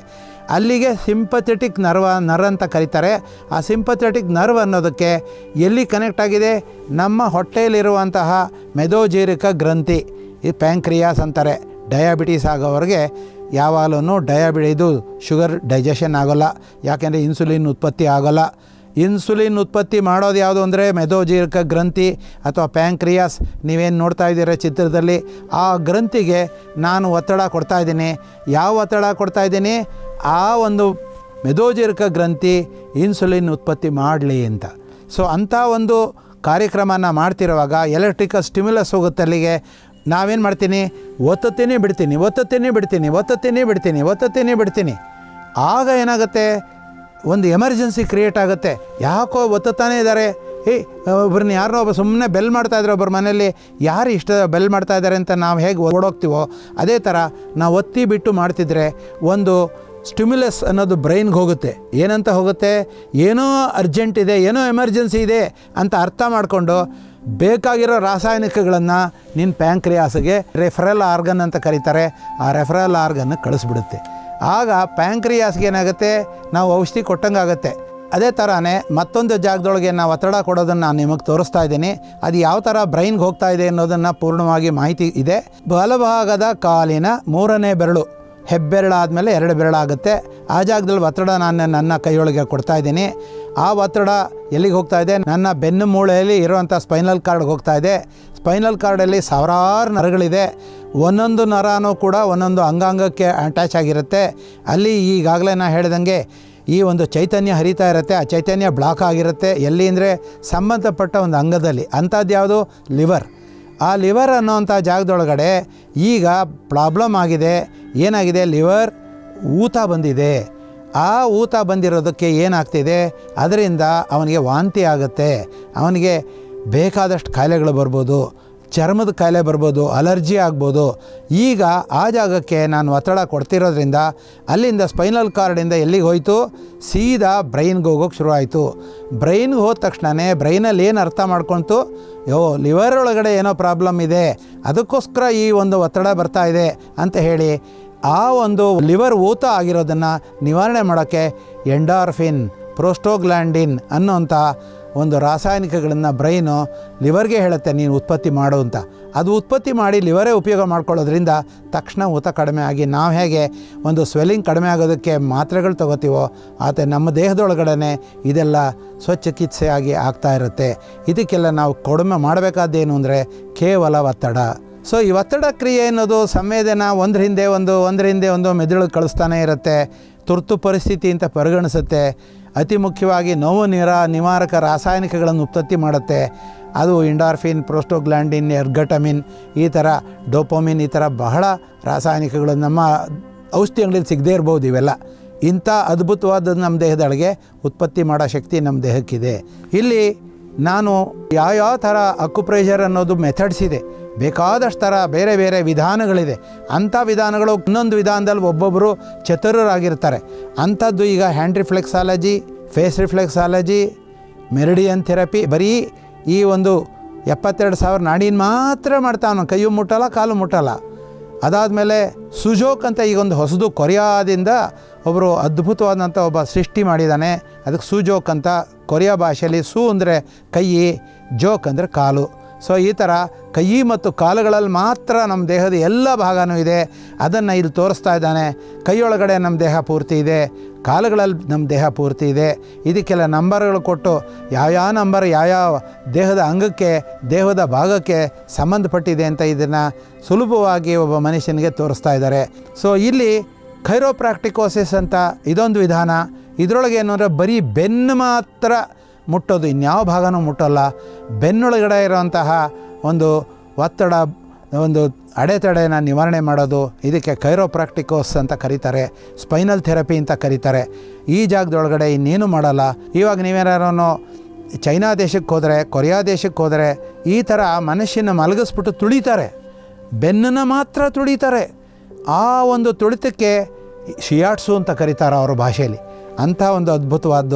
ಅಲ್ಲಿಗೆ ಸಿಂಪಥೆಟಿಕ್ ನರ್ವ ನರ್ ಅಂತ ಕರೀತಾರೆ ಆ ಸಿಂಪಥೆಟಿಕ್ ನರ್ವ್ ಅನ್ನೋದಕ್ಕೆ ಎಲ್ಲಿ ಕನೆಕ್ಟ್ ಆಗಿದೆ ನಮ್ಮ ಹೊಟ್ಟೆಯಲ್ಲಿರುವಂತಹ ಮೆದೋಜೀರಕ ಗ್ರಂಥಿ ಈ ಪ್ಯಾಂಕ್ರಿಯಾಸ್ ಅಂತಾರೆ ಡಯಾಬಿಟೀಸ್ ಆಗೋವ್ರಿಗೆ ಯಾವಾಗಲೂ ಡಯಾಬಿಟಿ ಇದು ಶುಗರ್ ಡೈಜೆಷನ್ ಆಗೋಲ್ಲ ಯಾಕೆಂದರೆ ಇನ್ಸುಲಿನ್ ಉತ್ಪತ್ತಿ ಆಗೋಲ್ಲ ಇನ್ಸುಲಿನ್ ಉತ್ಪತ್ತಿ ಮಾಡೋದು ಯಾವುದು ಅಂದರೆ ಮೆದೋಜೀರಕ ಗ್ರಂಥಿ ಅಥವಾ ಪ್ಯಾಂಕ್ರಿಯಾಸ್ ನೀವೇನು ನೋಡ್ತಾ ಇದ್ದೀರ ಚಿತ್ರದಲ್ಲಿ ಆ ಗ್ರಂಥಿಗೆ ನಾನು ಒತ್ತಡ ಕೊಡ್ತಾ ಇದ್ದೀನಿ ಯಾವ ಒತ್ತಡ ಕೊಡ್ತಾ ಇದ್ದೀನಿ ಆ ಒಂದು ಮೆದೋಜೀರಕ ಗ್ರಂಥಿ ಇನ್ಸುಲಿನ್ ಉತ್ಪತ್ತಿ ಮಾಡಲಿ ಅಂತ ಸೊ ಅಂಥ ಒಂದು ಕಾರ್ಯಕ್ರಮನ ಮಾಡ್ತಿರುವಾಗ ಎಲೆಕ್ಟ್ರಿಕಲ್ ಸ್ಟಿಮ್ಯುಲಸ್ ಹೋಗುತ್ತೆ ಅಲ್ಲಿಗೆ ನಾವೇನು ಮಾಡ್ತೀನಿ ಒತ್ತುತ್ತೀನಿ ಬಿಡ್ತೀನಿ ಒತ್ತುತ್ತೀನಿ ಬಿಡ್ತೀನಿ ಒತ್ತುತ್ತೀನಿ ಬಿಡ್ತೀನಿ ಒತ್ತುತ್ತೀನಿ ಬಿಡ್ತೀನಿ ಆಗ ಏನಾಗುತ್ತೆ ಒಂದು ಎಮರ್ಜೆನ್ಸಿ ಕ್ರಿಯೇಟ್ ಆಗುತ್ತೆ ಯಾಕೋ ಒತ್ತುತ್ತಾನೆ ಇದ್ದಾರೆ ಏಯ್ ಒಬ್ಬರನ್ನ ಯಾರನ್ನೋ ಒಬ್ಬ ಸುಮ್ಮನೆ ಬೆಲ್ ಮಾಡ್ತಾ ಇದ್ದಾರೆ ಒಬ್ಬರ ಮನೇಲಿ ಯಾರು ಇಷ್ಟ ಬೆಲ್ ಮಾಡ್ತಾ ಇದ್ದಾರೆ ಅಂತ ನಾವು ಹೇಗೆ ಓಡೋಗ್ತೀವೋ ಅದೇ ಥರ ನಾವು ಒತ್ತಿ ಬಿಟ್ಟು ಮಾಡ್ತಿದ್ರೆ ಒಂದು ಸ್ಟಿಮ್ಯುಲಸ್ ಅನ್ನೋದು ಬ್ರೈನ್ಗೆ ಹೋಗುತ್ತೆ ಏನಂತ ಹೋಗುತ್ತೆ ಏನೋ ಅರ್ಜೆಂಟ್ ಇದೆ ಏನೋ ಎಮರ್ಜೆನ್ಸಿ ಇದೆ ಅಂತ ಅರ್ಥ ಮಾಡಿಕೊಂಡು ಬೇಕಾಗಿರೋ ರಾಸಾಯನಿಕಗಳನ್ನು ನಿನ್ನ ಪ್ಯಾಂಕ್ರಿಯಾಸ್ಗೆ ರೆಫರಲ್ ಆರ್ಗನ್ ಅಂತ ಕರೀತಾರೆ ಆ ರೆಫರಲ್ ಆರ್ಗನ್ ಕಳಿಸ್ಬಿಡುತ್ತೆ ಆಗ ಪ್ಯಾಂಕ್ರಿಯಾಸ್ಗೆ ಏನಾಗುತ್ತೆ ನಾವು ಔಷಧಿ ಕೊಟ್ಟಂಗಾಗುತ್ತೆ ಅದೇ ಥರನೇ ಮತ್ತೊಂದು ಜಾಗದೊಳಗೆ ನಾವು ಒತ್ತಡ ಕೊಡೋದನ್ನು ನಾನು ನಿಮಗೆ ತೋರಿಸ್ತಾ ಇದ್ದೀನಿ ಅದು ಯಾವ ಥರ ಬ್ರೈನ್ಗೆ ಹೋಗ್ತಾ ಇದೆ ಅನ್ನೋದನ್ನು ಪೂರ್ಣವಾಗಿ ಮಾಹಿತಿ ಇದೆ ಬಲಭಾಗದ ಕಾಲಿನ ಮೂರನೇ ಬೆರಳು ಹೆಬ್ಬೆರಳಾದಮೇಲೆ ಎರಡು ಬೆರಳಾಗುತ್ತೆ ಆ ಜಾಗದಲ್ಲಿ ಒತ್ತಡ ನಾನು ನನ್ನ ಕೈಯೊಳಗೆ ಕೊಡ್ತಾ ಇದ್ದೀನಿ ಆ ಒತ್ತಡ ಎಲ್ಲಿಗೆ ಹೋಗ್ತಾ ಇದೆ ನನ್ನ ಬೆನ್ನು ಮೂಳೆಯಲ್ಲಿ ಇರುವಂಥ ಸ್ಪೈನಲ್ ಕಾರ್ಡ್ಗೆ ಹೋಗ್ತಾ ಇದೆ ಸ್ಪೈನಲ್ ಕಾರ್ಡಲ್ಲಿ ಸಾವಿರಾರು ನರಗಳಿದೆ ಒಂದೊಂದು ನರನೂ ಕೂಡ ಒಂದೊಂದು ಅಂಗಾಂಗಕ್ಕೆ ಅಟ್ಯಾಚ್ ಆಗಿರುತ್ತೆ ಅಲ್ಲಿ ಈಗಾಗಲೇ ನಾನು ಹೇಳ್ದಂಗೆ ಈ ಒಂದು ಚೈತನ್ಯ ಹರಿತಾ ಇರುತ್ತೆ ಆ ಚೈತನ್ಯ ಬ್ಲಾಕ್ ಆಗಿರುತ್ತೆ ಎಲ್ಲಿ ಅಂದರೆ ಸಂಬಂಧಪಟ್ಟ ಒಂದು ಅಂಗದಲ್ಲಿ ಅಂಥದ್ದು ಯಾವುದು ಲಿವರ್ ಆ ಲಿವರ್ ಅನ್ನೋವಂಥ ಜಾಗದೊಳಗಡೆ ಈಗ ಪ್ರಾಬ್ಲಮ್ ಆಗಿದೆ ಏನಾಗಿದೆ ಲಿವರ್ ಊತ ಬಂದಿದೆ ಆ ಊತ ಬಂದಿರೋದಕ್ಕೆ ಏನಾಗ್ತಿದೆ ಅದರಿಂದ ಅವನಿಗೆ ವಾಂತಿ ಆಗುತ್ತೆ ಅವನಿಗೆ ಬೇಕಾದಷ್ಟು ಕಾಯಿಲೆಗಳು ಬರ್ಬೋದು ಚರ್ಮದ ಕಾಯಿಲೆ ಬರ್ಬೋದು ಅಲರ್ಜಿ ಆಗ್ಬೋದು ಈಗ ಆ ಜಾಗಕ್ಕೆ ನಾನು ಒತ್ತಡ ಕೊಡ್ತಿರೋದ್ರಿಂದ ಅಲ್ಲಿಂದ ಸ್ಪೈನಲ್ ಕಾರ್ಡಿಂದ ಎಲ್ಲಿಗೆ ಹೋಯಿತು ಸೀದಾ ಬ್ರೈನ್ಗೆ ಹೋಗೋಕೆ ಶುರು ಆಯಿತು ಬ್ರೈನ್ಗೆ ಹೋದ ತಕ್ಷಣವೇ ಬ್ರೈನಲ್ಲಿ ಏನು ಅರ್ಥ ಮಾಡ್ಕೊಳ್ತು ಯೋ ಲಿವರ್ ಒಳಗಡೆ ಏನೋ ಪ್ರಾಬ್ಲಮ್ ಇದೆ ಅದಕ್ಕೋಸ್ಕರ ಈ ಒಂದು ಒತ್ತಡ ಬರ್ತಾ ಇದೆ ಅಂತ ಹೇಳಿ ಆ ಒಂದು ಲಿವರ್ ಊತ ಆಗಿರೋದನ್ನು ನಿವಾರಣೆ ಮಾಡೋಕ್ಕೆ ಎಂಡಾರ್ಫಿನ್ ಪ್ರೋಸ್ಟೋಗ್ಲ್ಯಾಂಡಿನ್ ಅನ್ನೋಂಥ ಒಂದು ರಾಸಾಯನಿಕಗಳನ್ನು ಬ್ರೈನು ಲಿವರ್ಗೆ ಹೇಳುತ್ತೆ ನೀನು ಉತ್ಪತ್ತಿ ಮಾಡು ಅಂತ ಅದು ಉತ್ಪತ್ತಿ ಮಾಡಿ ಲಿವರೇ ಉಪಯೋಗ ಮಾಡ್ಕೊಳ್ಳೋದ್ರಿಂದ ತಕ್ಷಣ ಊತ ಕಡಿಮೆ ಆಗಿ ನಾವು ಹೇಗೆ ಒಂದು ಸ್ವೆಲ್ಲಿಂಗ್ ಕಡಿಮೆ ಆಗೋದಕ್ಕೆ ಮಾತ್ರೆಗಳು ತಗೋತೀವೋ ಆದರೆ ನಮ್ಮ ದೇಹದೊಳಗಡೆ ಇದೆಲ್ಲ ಸ್ವಚಿಕಿತ್ಸೆಯಾಗಿ ಆಗ್ತಾ ಇರುತ್ತೆ ಇದಕ್ಕೆಲ್ಲ ನಾವು ಕಡಿಮೆ ಮಾಡಬೇಕಾದ್ದೇನು ಅಂದರೆ ಕೇವಲ ಒತ್ತಡ ಸೊ ಈ ಒತ್ತಡ ಕ್ರಿಯೆ ಅನ್ನೋದು ಸಂವೇದನ ಒಂದ್ರ ಹಿಂದೆ ಒಂದು ಒಂದ್ರ ಹಿಂದೆ ಒಂದು ಮೆದುಳು ಕಳಿಸ್ತಾನೆ ಇರುತ್ತೆ ತುರ್ತು ಪರಿಸ್ಥಿತಿ ಅಂತ ಪರಿಗಣಿಸುತ್ತೆ ಅತಿ ಮುಖ್ಯವಾಗಿ ನೋವು ನಿರ ನಿವಾರಕ ರಾಸಾಯನಿಕಗಳನ್ನು ಉತ್ಪತ್ತಿ ಮಾಡುತ್ತೆ ಅದು ಇಂಡಾರ್ಫಿನ್ ಪ್ರೋಸ್ಟೋಗ್ಲ್ಯಾಂಡಿನ್ ಎರ್ಗಟಮಿನ್ ಈ ಥರ ಡೋಪೋಮಿನ್ ಈ ಥರ ಬಹಳ ರಾಸಾಯನಿಕಗಳು ನಮ್ಮ ಔಷಧಿ ಅಂಗಡಿಯಲ್ಲಿ ಸಿಗದೇ ಇರ್ಬೋದು ಇವೆಲ್ಲ ಇಂಥ ಅದ್ಭುತವಾದ ನಮ್ಮ ದೇಹದೊಳಗೆ ಉತ್ಪತ್ತಿ ಮಾಡೋ ಶಕ್ತಿ ನಮ್ಮ ದೇಹಕ್ಕಿದೆ ಇಲ್ಲಿ ನಾನು ಯಾವ್ಯಾವ ಥರ ಅಕ್ಯುಪ್ರೆಷರ್ ಅನ್ನೋದು ಮೆಥಡ್ಸ್ ಇದೆ ಬೇಕಾದಷ್ಟು ಥರ ಬೇರೆ ಬೇರೆ ವಿಧಾನಗಳಿದೆ ಅಂಥ ವಿಧಾನಗಳು ಇನ್ನೊಂದು ವಿಧಾನದಲ್ಲಿ ಒಬ್ಬೊಬ್ಬರು ಚತುರರಾಗಿರ್ತಾರೆ ಅಂಥದ್ದು ಈಗ hand reflexology face reflexology meridian therapy ಬರೀ ಈ ಒಂದು ಎಪ್ಪತ್ತೆರಡು ಸಾವಿರ ನಾಡಿನ ಮಾತ್ರ ಮಾಡ್ತಾವನು ಕೈಯು ಮುಟ್ಟಲ್ಲ ಕಾಲು ಮುಟ್ಟಲ್ಲ ಅದಾದಮೇಲೆ ಸುಜೋಕ್ ಅಂತ ಈಗ ಒಂದು ಹೊಸದು ಕೊರಿಯಾದಿಂದ ಒಬ್ಬರು ಅದ್ಭುತವಾದಂಥ ಒಬ್ಬ ಸೃಷ್ಟಿ ಮಾಡಿದ್ದಾನೆ ಅದಕ್ಕೆ ಸುಜೋಕ್ ಅಂತ ಕೊರಿಯಾ ಭಾಷೆಯಲ್ಲಿ ಸು ಅಂದರೆ ಕೈ ಜೋಕ್ ಅಂದರೆ ಕಾಲು ಸೊ ಈ ಥರ ಕೈ ಮತ್ತು ಕಾಲುಗಳಲ್ಲಿ ಮಾತ್ರ ನಮ್ಮ ದೇಹದ ಎಲ್ಲ ಭಾಗನೂ ಇದೆ ಅದನ್ನು ಇಲ್ಲಿ ತೋರಿಸ್ತಾ ಇದ್ದಾನೆ ಕೈಯೊಳಗಡೆ ನಮ್ಮ ದೇಹ ಪೂರ್ತಿ ಇದೆ ಕಾಲುಗಳಲ್ಲಿ ನಮ್ಮ ದೇಹ ಪೂರ್ತಿ ಇದೆ ಇದಕ್ಕೆಲ್ಲ ನಂಬರ್ಗಳು ಕೊಟ್ಟು ಯಾವ್ಯಾವ ನಂಬರ್ ಯಾವ್ಯಾವ ದೇಹದ ಅಂಗಕ್ಕೆ ದೇಹದ ಭಾಗಕ್ಕೆ ಸಂಬಂಧಪಟ್ಟಿದೆ ಅಂತ ಇದನ್ನು ಸುಲಭವಾಗಿ ಒಬ್ಬ ಮನುಷ್ಯನಿಗೆ ತೋರಿಸ್ತಾ ಇದ್ದಾರೆ ಸೊ ಇಲ್ಲಿ ಖೈರೋಪ್ರಾಕ್ಟಿಕೋಸಿಸ್ ಅಂತ ಇದೊಂದು ವಿಧಾನ ಇದರೊಳಗೆ ಏನು ಅಂದರೆ ಬರೀ ಬೆನ್ನು ಮಾತ್ರ ಮುಟ್ಟೋದು ಇನ್ಯಾವ ಭಾಗನೂ ಮುಟ್ಟೋಲ್ಲ ಬೆನ್ನೊಳಗಡೆ ಇರುವಂತಹ ಒಂದು ಒತ್ತಡ ಒಂದು ಅಡೆತಡೆನ ನಿವಾರಣೆ ಮಾಡೋದು ಇದಕ್ಕೆ ಕೈರೋಪ್ರಾಕ್ಟಿಕೋಸ್ ಅಂತ ಕರೀತಾರೆ ಸ್ಪೈನಲ್ ಥೆರಪಿ ಅಂತ ಕರೀತಾರೆ ಈ ಜಾಗದೊಳಗಡೆ ಇನ್ನೇನು ಮಾಡಲ್ಲ ಇವಾಗ ನೀವೇನಾರು ಚೈನಾ ದೇಶಕ್ಕೆ ಹೋದರೆ ಕೊರಿಯಾ ದೇಶಕ್ಕೆ ಹೋದರೆ ಈ ಥರ ಮನುಷ್ಯನ ಮಲಗಿಸ್ಬಿಟ್ಟು ತುಳಿತಾರೆ ಬೆನ್ನನ್ನು ಮಾತ್ರ ತುಳಿತಾರೆ ಆ ಒಂದು ತುಳಿತಕ್ಕೆ ಶಿಯಾಟ್ಸು ಅಂತ ಕರೀತಾರೆ ಅವ್ರ ಭಾಷೆಯಲ್ಲಿ ಅಂಥ ಒಂದು ಅದ್ಭುತವಾದ್ದು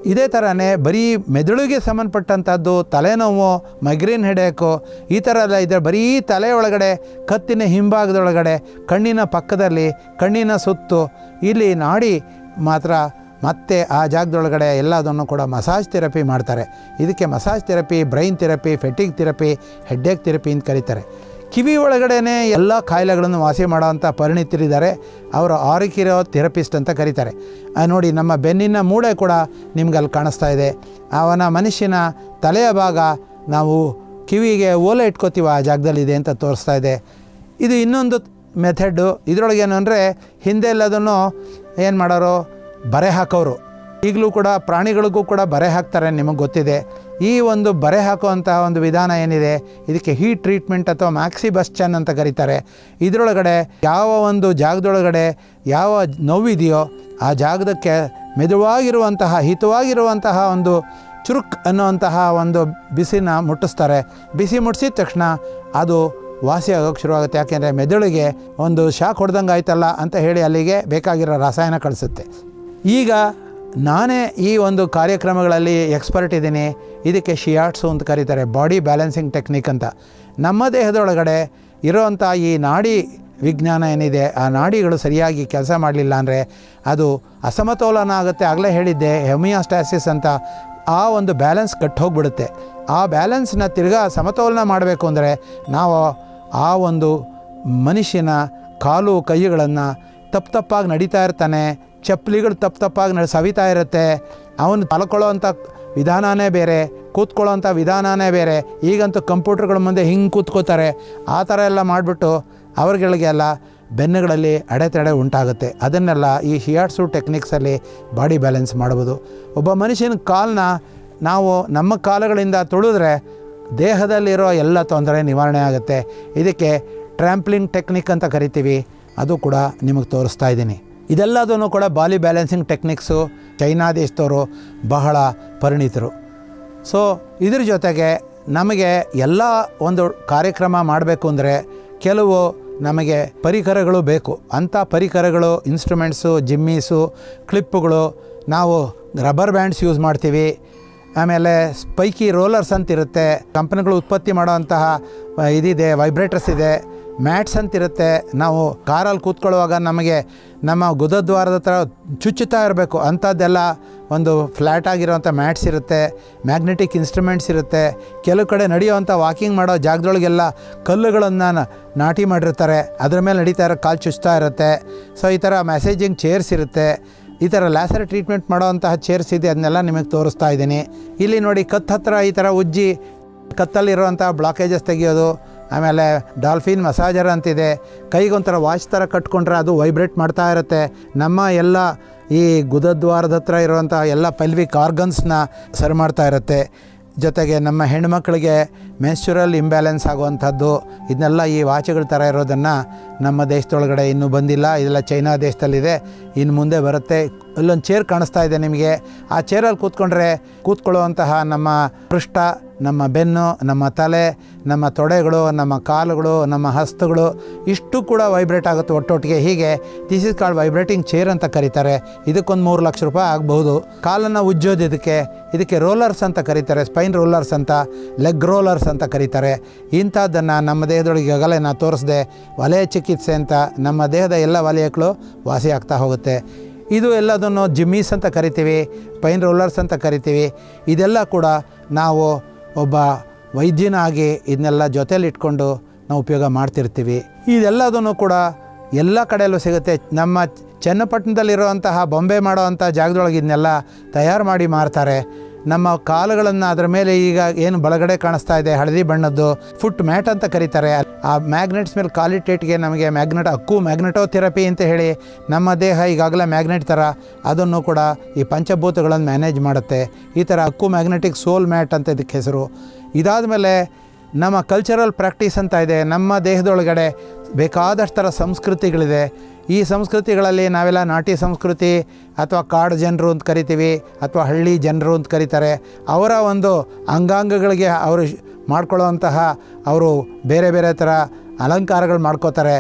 ಇದೇ ಥರನೇ ಬರೀ ಮೆದುಳಿಗೆ ಸಂಬಂಧಪಟ್ಟಂಥದ್ದು ತಲೆನೋವು ಮೈಗ್ರೇನ್ ಹೆಡೇಕು ಈ ಥರ ಎಲ್ಲ ಇದೆ ಬರೀ ತಲೆ ಒಳಗಡೆ ಕತ್ತಿನ ಹಿಂಭಾಗದೊಳಗಡೆ ಕಣ್ಣಿನ ಪಕ್ಕದಲ್ಲಿ ಕಣ್ಣಿನ ಸುತ್ತು ಇಲ್ಲಿ ನಾಡಿ ಮಾತ್ರ ಮತ್ತೆ ಆ ಜಾಗದೊಳಗಡೆ ಎಲ್ಲದನ್ನು ಕೂಡ ಮಸಾಜ್ ಥೆರಪಿ ಮಾಡ್ತಾರೆ ಇದಕ್ಕೆ massage therapy brain therapy fatigue therapy headache therapy ಅಂತ ಕರೀತಾರೆ ಕಿವಿ ಒಳಗಡೆನೇ ಎಲ್ಲ ಕಾಯಿಲೆಗಳನ್ನು ವಾಸಿ ಮಾಡೋವಂಥ ಪರಿಣಿತರಿದ್ದಾರೆ ಅವರು ಆರಿಕಿರೋ ಥೆರಪಿಸ್ಟ್ ಅಂತ ಕರೀತಾರೆ ಆ ನೋಡಿ ನಮ್ಮ ಬೆನ್ನಿನ ಮೂಳೆ ಕೂಡ ನಿಮ್ಗೆ ಅಲ್ಲಿ ಕಾಣಿಸ್ತಾ ಇದೆ ಅವನ ಮನುಷ್ಯನ ತಲೆಯ ಭಾಗ ನಾವು ಕಿವಿಗೆ ಓಲೆ ಇಟ್ಕೋತೀವಿ ಆ ಜಾಗದಲ್ಲಿದೆ ಅಂತ ತೋರಿಸ್ತಾ ಇದೆ ಇದು ಇನ್ನೊಂದು ಮೆಥಡ್ಡು ಇದರೊಳಗೆ ಏನು ಅಂದರೆ ಹಿಂದೆ ಎಲ್ಲದನ್ನು ಏನು ಮಾಡೋರು ಬರೆ ಹಾಕೋರು ಈಗಲೂ ಕೂಡ ಪ್ರಾಣಿಗಳಿಗೂ ಕೂಡ ಬರೆ ಹಾಕ್ತಾರೆ ನಿಮಗೆ ಗೊತ್ತಿದೆ ಈ ಒಂದು ಬರೆ ಹಾಕುವಂತಹ ಒಂದು ವಿಧಾನ ಏನಿದೆ ಇದಕ್ಕೆ ಹೀಟ್ ಟ್ರೀಟ್ಮೆಂಟ್ ಅಥವಾ ಮ್ಯಾಕ್ಸಿಬಸ್ಚನ್ ಅಂತ ಕರೀತಾರೆ ಇದರೊಳಗಡೆ ಯಾವ ಒಂದು ಜಾಗದೊಳಗಡೆ ಯಾವ ನೋವಿದೆಯೋ ಆ ಜಾಗದಕ್ಕೆ ಮೆದುವಾಗಿರುವಂತಹ ಹಿತವಾಗಿರುವಂತಹ ಒಂದು ಚುರುಕ್ ಅನ್ನುವಂತಹ ಒಂದು ಬಿಸಿನ ಮುಟ್ಟಿಸ್ತಾರೆ ಬಿಸಿ ಮುಟ್ಟಿಸಿದ ತಕ್ಷಣ ಅದು ವಾಸಿ ಆಗೋಕ್ಕೆ ಶುರುವಾಗುತ್ತೆ ಯಾಕೆಂದರೆ ಮೆದುಳಿಗೆ ಒಂದು ಶಾಕ್ ಹೊಡೆದಂಗೆ ಆಯ್ತಲ್ಲ ಅಂತ ಹೇಳಿ ಅಲ್ಲಿಗೆ ಬೇಕಾಗಿರೋ ರಸಾಯನ ಕಳಿಸುತ್ತೆ ಈಗ ನಾನೇ ಈ ಒಂದು ಕಾರ್ಯಕ್ರಮಗಳಲ್ಲಿ ಎಕ್ಸ್ಪರ್ಟ್ ಇದ್ದೀನಿ ಇದಕ್ಕೆ ಶಿಯಾಟ್ಸು ಅಂತ ಕರೀತಾರೆ ಬಾಡಿ ಬ್ಯಾಲೆನ್ಸಿಂಗ್ ಟೆಕ್ನಿಕ್ ಅಂತ ನಮ್ಮ ದೇಹದೊಳಗಡೆ ಇರೋವಂಥ ಈ ನಾಡಿ ವಿಜ್ಞಾನ ಏನಿದೆ ಆ ನಾಡಿಗಳು ಸರಿಯಾಗಿ ಕೆಲಸ ಮಾಡಲಿಲ್ಲ ಅಂದರೆ ಅದು ಅಸಮತೋಲನ ಆಗುತ್ತೆ ಆಗಲೇ ಹೇಳಿದ್ದೆ ಹೆಮಿಯಾಸ್ಟಾಸಿಸ್ ಅಂತ ಆ ಒಂದು ಬ್ಯಾಲೆನ್ಸ್ ಕಟ್ ಹೋಗ್ಬಿಡುತ್ತೆ ಆ ಬ್ಯಾಲೆನ್ಸ್ನ ತಿರ್ಗಾ ಸಮತೋಲನ ಮಾಡಬೇಕು ಅಂದರೆ ನಾವು ಆ ಒಂದು ಮನುಷ್ಯನ ಕಾಲು ಕೈಗಳನ್ನು ತಪ್ಪು ತಪ್ಪಾಗಿ ನಡೀತಾ ಇರ್ತಾನೆ ಚಪ್ಪಲಿಗಳು ತಪ್ಪು ತಪ್ಪಾಗಿ ನಡ್ ಸವಿತಾ ಇರುತ್ತೆ ಅವನು ಮಲ್ಕೊಳ್ಳೋವಂಥ ವಿಧಾನನೇ ಬೇರೆ ಕೂತ್ಕೊಳ್ಳೋವಂಥ ವಿಧಾನನೇ ಬೇರೆ ಈಗಂತೂ ಕಂಪ್ಯೂಟರ್ಗಳ ಮುಂದೆ ಹಿಂಗೆ ಕೂತ್ಕೋತಾರೆ ಆ ಥರ ಎಲ್ಲ ಮಾಡಿಬಿಟ್ಟು ಅವ್ರಗಳಿಗೆಲ್ಲ ಬೆನ್ನುಗಳಲ್ಲಿ ಅಡೆತಡೆ ಉಂಟಾಗುತ್ತೆ ಅದನ್ನೆಲ್ಲ ಈ ಹಿಯಾಟ್ಸು ಟೆಕ್ನಿಕ್ಸಲ್ಲಿ ಬಾಡಿ ಬ್ಯಾಲೆನ್ಸ್ ಮಾಡ್ಬೋದು ಒಬ್ಬ ಮನುಷ್ಯನ ಕಾಲನ್ನ ನಾವು ನಮ್ಮ ಕಾಲುಗಳಿಂದ ತುಳಿದ್ರೆ ದೇಹದಲ್ಲಿರೋ ಎಲ್ಲ ತೊಂದರೆ ನಿವಾರಣೆ ಆಗುತ್ತೆ ಇದಕ್ಕೆ ಟ್ರ್ಯಾಂಪ್ಲಿಂಗ್ ಟೆಕ್ನಿಕ್ ಅಂತ ಕರಿತೀವಿ ಅದು ಕೂಡ ನಿಮಗೆ ತೋರಿಸ್ತಾ ಇದ್ದೀನಿ ಇದೆಲ್ಲದನ್ನು ಕೂಡ ಬಾಲಿ ಬ್ಯಾಲೆನ್ಸಿಂಗ್ ಟೆಕ್ನಿಕ್ಸು ಚೈನಾ ದೇಶದವರು ಬಹಳ ಪರಿಣಿತರು ಸೊ ಇದ್ರ ಜೊತೆಗೆ ನಮಗೆ ಎಲ್ಲ ಒಂದು ಕಾರ್ಯಕ್ರಮ ಮಾಡಬೇಕು ಅಂದರೆ ಕೆಲವು ನಮಗೆ ಪರಿಕರಗಳು ಬೇಕು ಅಂಥ ಪರಿಕರಗಳು ಇನ್ಸ್ಟ್ರೂಮೆಂಟ್ಸು ಜಿಮ್ಮೀಸು ಕ್ಲಿಪ್ಪುಗಳು ನಾವು ರಬ್ಬರ್ ಬ್ಯಾಂಡ್ಸ್ ಯೂಸ್ ಮಾಡ್ತೀವಿ ಆಮೇಲೆ ಸ್ಪೈಕಿ ರೋಲರ್ಸ್ ಅಂತಿರುತ್ತೆ ಕಂಪ್ನಿಗಳು ಉತ್ಪತ್ತಿ ಮಾಡೋವಂತಹ ಆ, ಇದಿದೆ ವೈಬ್ರೇಟರ್ಸ್ ಇದೆ ಮ್ಯಾಟ್ಸ್ ಅಂತಿರುತ್ತೆ ನಾವು ಕಾರಲ್ಲಿ ಕೂತ್ಕೊಳ್ಳುವಾಗ ನಮಗೆ ನಮ್ಮ ಗುದದ್ವಾರದ ಹತ್ರ ಚುಚ್ಚುತ್ತಾ ಇರಬೇಕು ಅಂಥದ್ದೆಲ್ಲ ಒಂದು ಫ್ಲ್ಯಾಟ್ ಆಗಿರೋವಂಥ ಮ್ಯಾಟ್ಸ್ ಇರುತ್ತೆ ಮ್ಯಾಗ್ನೆಟಿಕ್ ಇನ್ಸ್ಟ್ರೂಮೆಂಟ್ಸ್ ಇರುತ್ತೆ ಕೆಲವು ಕಡೆ ನಡೆಯುವಂಥ ವಾಕಿಂಗ್ ಮಾಡೋ ಜಾಗದೊಳಗೆಲ್ಲ ಕಲ್ಲುಗಳನ್ನು ನ- ನಾಟಿ ಮಾಡಿರ್ತಾರೆ ಅದ್ರ ಮೇಲೆ ನಡೀತಾ ಇರೋ ಕಾಲು ಚುಚ್ತಾ ಇರುತ್ತೆ ಸೊ ಈ ಥರ ಮೆಸೇಜಿಂಗ್ ಚೇರ್ಸ್ ಇರುತ್ತೆ ಈ ಥರ ಲ್ಯಾಸರ್ ಟ್ರೀಟ್ಮೆಂಟ್ ಮಾಡೋವಂತಹ ಚೇರ್ಸ್ ಇದೆ ಅದನ್ನೆಲ್ಲ ನಿಮಗೆ ತೋರಿಸ್ತಾ ಇದ್ದೀನಿ ಇಲ್ಲಿ ನೋಡಿ ಕತ್ತು ಹತ್ರ ಈ ಥರ ಉಜ್ಜಿ ಕತ್ತಲ್ಲಿರುವಂಥ ಬ್ಲಾಕೇಜಸ್ ತೆಗೆಯೋದು ಆಮೇಲೆ ಡಾಲ್ಫಿನ್ ಮಸಾಜರ್ ಅಂತಿದೆ ಕೈಗೊಂಥರ ವಾಚ್ ಥರ ಕಟ್ಕೊಂಡ್ರೆ ಅದು ವೈಬ್ರೇಟ್ ಮಾಡ್ತಾ ಇರುತ್ತೆ ನಮ್ಮ ಎಲ್ಲ ಈ ಗುದದ್ವಾರದ ಹತ್ರ ಇರುವಂಥ ಎಲ್ಲ ಪೆಲ್ವಿಕ್ ಆರ್ಗನ್ಸ್ನ ಸರಿ ಮಾಡ್ತಾ ಇರುತ್ತೆ ಜೊತೆಗೆ ನಮ್ಮ ಹೆಣ್ಮಕ್ಳಿಗೆ ಮೆನ್ಸ್ಚುರಲ್ ಇಂಬ್ಯಾಲೆನ್ಸ್ ಆಗುವಂಥದ್ದು ಇದನ್ನೆಲ್ಲ ಈ ವಾಚ್ಗಳ ಥರ ಇರೋದನ್ನು ನಮ್ಮ ದೇಶದೊಳಗಡೆ ಇನ್ನೂ ಬಂದಿಲ್ಲ ಇದೆಲ್ಲ ಚೈನಾ ದೇಶದಲ್ಲಿದೆ ಇನ್ನು ಮುಂದೆ ಬರುತ್ತೆ ಇಲ್ಲೊಂದು ಚೇರ್ ಕಾಣಿಸ್ತಾ ಇದೆ ನಿಮಗೆ ಆ ಚೇರಲ್ಲಿ ಕೂತ್ಕೊಂಡ್ರೆ ಕೂತ್ಕೊಳ್ಳುವಂತಹ ನಮ್ಮ ಪೃಷ್ಠ ನಮ್ಮ ಬೆನ್ನು ನಮ್ಮ ತಲೆ ನಮ್ಮ ತೊಡೆಗಳು ನಮ್ಮ ಕಾಲುಗಳು ನಮ್ಮ ಹಸ್ತಗಳು ಇಷ್ಟು ಕೂಡ ವೈಬ್ರೇಟ್ ಆಗುತ್ತೆ ಒಟ್ಟೊಟ್ಟಿಗೆ ಹೀಗೆ this is called vibrating chair ಅಂತ ಕರೀತಾರೆ ಇದಕ್ಕೊಂದು ಮೂರು ಲಕ್ಷ ರೂಪಾಯಿ ಆಗ್ಬಹುದು ಕಾಲನ್ನು ಉಜ್ಜೋದು ಇದಕ್ಕೆ ಇದಕ್ಕೆ ರೋಲರ್ಸ್ ಅಂತ ಕರೀತಾರೆ ಸ್ಪೈನ್ ರೋಲರ್ಸ್ ಅಂತ ಲೆಗ್ ರೋಲರ್ಸ್ ಅಂತ ಕರೀತಾರೆ ಇಂಥದ್ದನ್ನು ನಮ್ಮ ದೇಹದೊಳಗೆ ಈಗಾಗಲೇ ನಾನು ತೋರಿಸಿದೆ ವಲಯ ಚಿಕಿತ್ಸೆ ಅಂತ ನಮ್ಮ ದೇಹದ ಎಲ್ಲ ವಲಯಗಳು ವಾಸಿ ಆಗ್ತಾ ಹೋಗುತ್ತೆ ಇದು ಎಲ್ಲದನ್ನು ಜಿಮ್ಮೀಸ್ ಅಂತ ಕರಿತೀವಿ ಪೈನ್ ರೋಲರ್ಸ್ ಅಂತ ಕರಿತೀವಿ ಇದೆಲ್ಲ ಕೂಡ ನಾವು ಒಬ್ಬ ವೈದ್ಯನಾಗಿ ಇದನ್ನೆಲ್ಲ ಜೊತೇಲಿ ಇಟ್ಕೊಂಡು ನಾವು ಉಪಯೋಗ ಮಾಡ್ತಿರ್ತೀವಿ ಇದೆಲ್ಲದನ್ನು ಕೂಡ ಎಲ್ಲ ಕಡೆಯಲ್ಲೂ ಸಿಗುತ್ತೆ ನಮ್ಮ ಚನ್ನಪಟ್ಟಣದಲ್ಲಿರುವಂತಹ ಬೊಂಬೆ ಮಾಡೋವಂಥ ಜಾಗದೊಳಗೆ ಇದನ್ನೆಲ್ಲ ತಯಾರು ಮಾಡಿ ಮಾರ್ತಾರೆ ನಮ್ಮ ಕಾಲುಗಳನ್ನು ಅದರ ಮೇಲೆ ಈಗ ಏನು ಬಳಗಡೆ ಕಾಣಿಸ್ತಾ ಇದೆ ಹಳದಿ ಬಣ್ಣದ್ದು ಫುಟ್ ಮ್ಯಾಟ್ ಅಂತ ಕರೀತಾರೆ ಆ ಮ್ಯಾಗ್ನೆಟ್ಸ್ ಮೇಲೆ ಕಾಲಿಟೇಟ್ಗೆ ನಮಗೆ ಮ್ಯಾಗ್ನೆಟ್ ಅಕ್ಕು ಮ್ಯಾಗ್ನೆಟೋ ಥೆರಪಿ ಅಂತ ಹೇಳಿ ನಮ್ಮ ದೇಹ ಈಗಾಗಲೇ ಮ್ಯಾಗ್ನೆಟ್ ಥರ ಅದನ್ನು ಕೂಡ ಈ ಪಂಚಭೂತಗಳನ್ನು ಮ್ಯಾನೇಜ್ ಮಾಡುತ್ತೆ ಈ ಥರ ಅಕ್ಕು ಮ್ಯಾಗ್ನೆಟಿಕ್ ಸೋಲ್ ಮ್ಯಾಟ್ ಅಂತ ಇದಕ್ಕೆ ಹೆಸರು ಇದಾದ ಮೇಲೆ ನಮ್ಮ ಕಲ್ಚರಲ್ ಪ್ರಾಕ್ಟೀಸ್ ಅಂತ ಇದೆ ನಮ್ಮ ದೇಹದೊಳಗಡೆ ಬೇಕಾದಷ್ಟು ಥರ ಸಂಸ್ಕೃತಿಗಳಿದೆ ಈ ಸಂಸ್ಕೃತಿಗಳಲ್ಲಿ ನಾವೆಲ್ಲ ನಾಟಿ ಸಂಸ್ಕೃತಿ ಅಥವಾ ಕಾಡು ಜನರು ಅಂತ ಕರಿತೀವಿ ಅಥವಾ ಹಳ್ಳಿ ಜನರು ಅಂತ ಕರೀತಾರೆ ಅವರ ಒಂದು ಅಂಗಾಂಗಗಳಿಗೆ ಅವರು ಮಾಡ್ಕೊಳ್ಳೋವಂತಹ ಅವರು ಬೇರೆ ಬೇರೆ ಥರ ಅಲಂಕಾರಗಳು ಮಾಡ್ಕೋತಾರೆ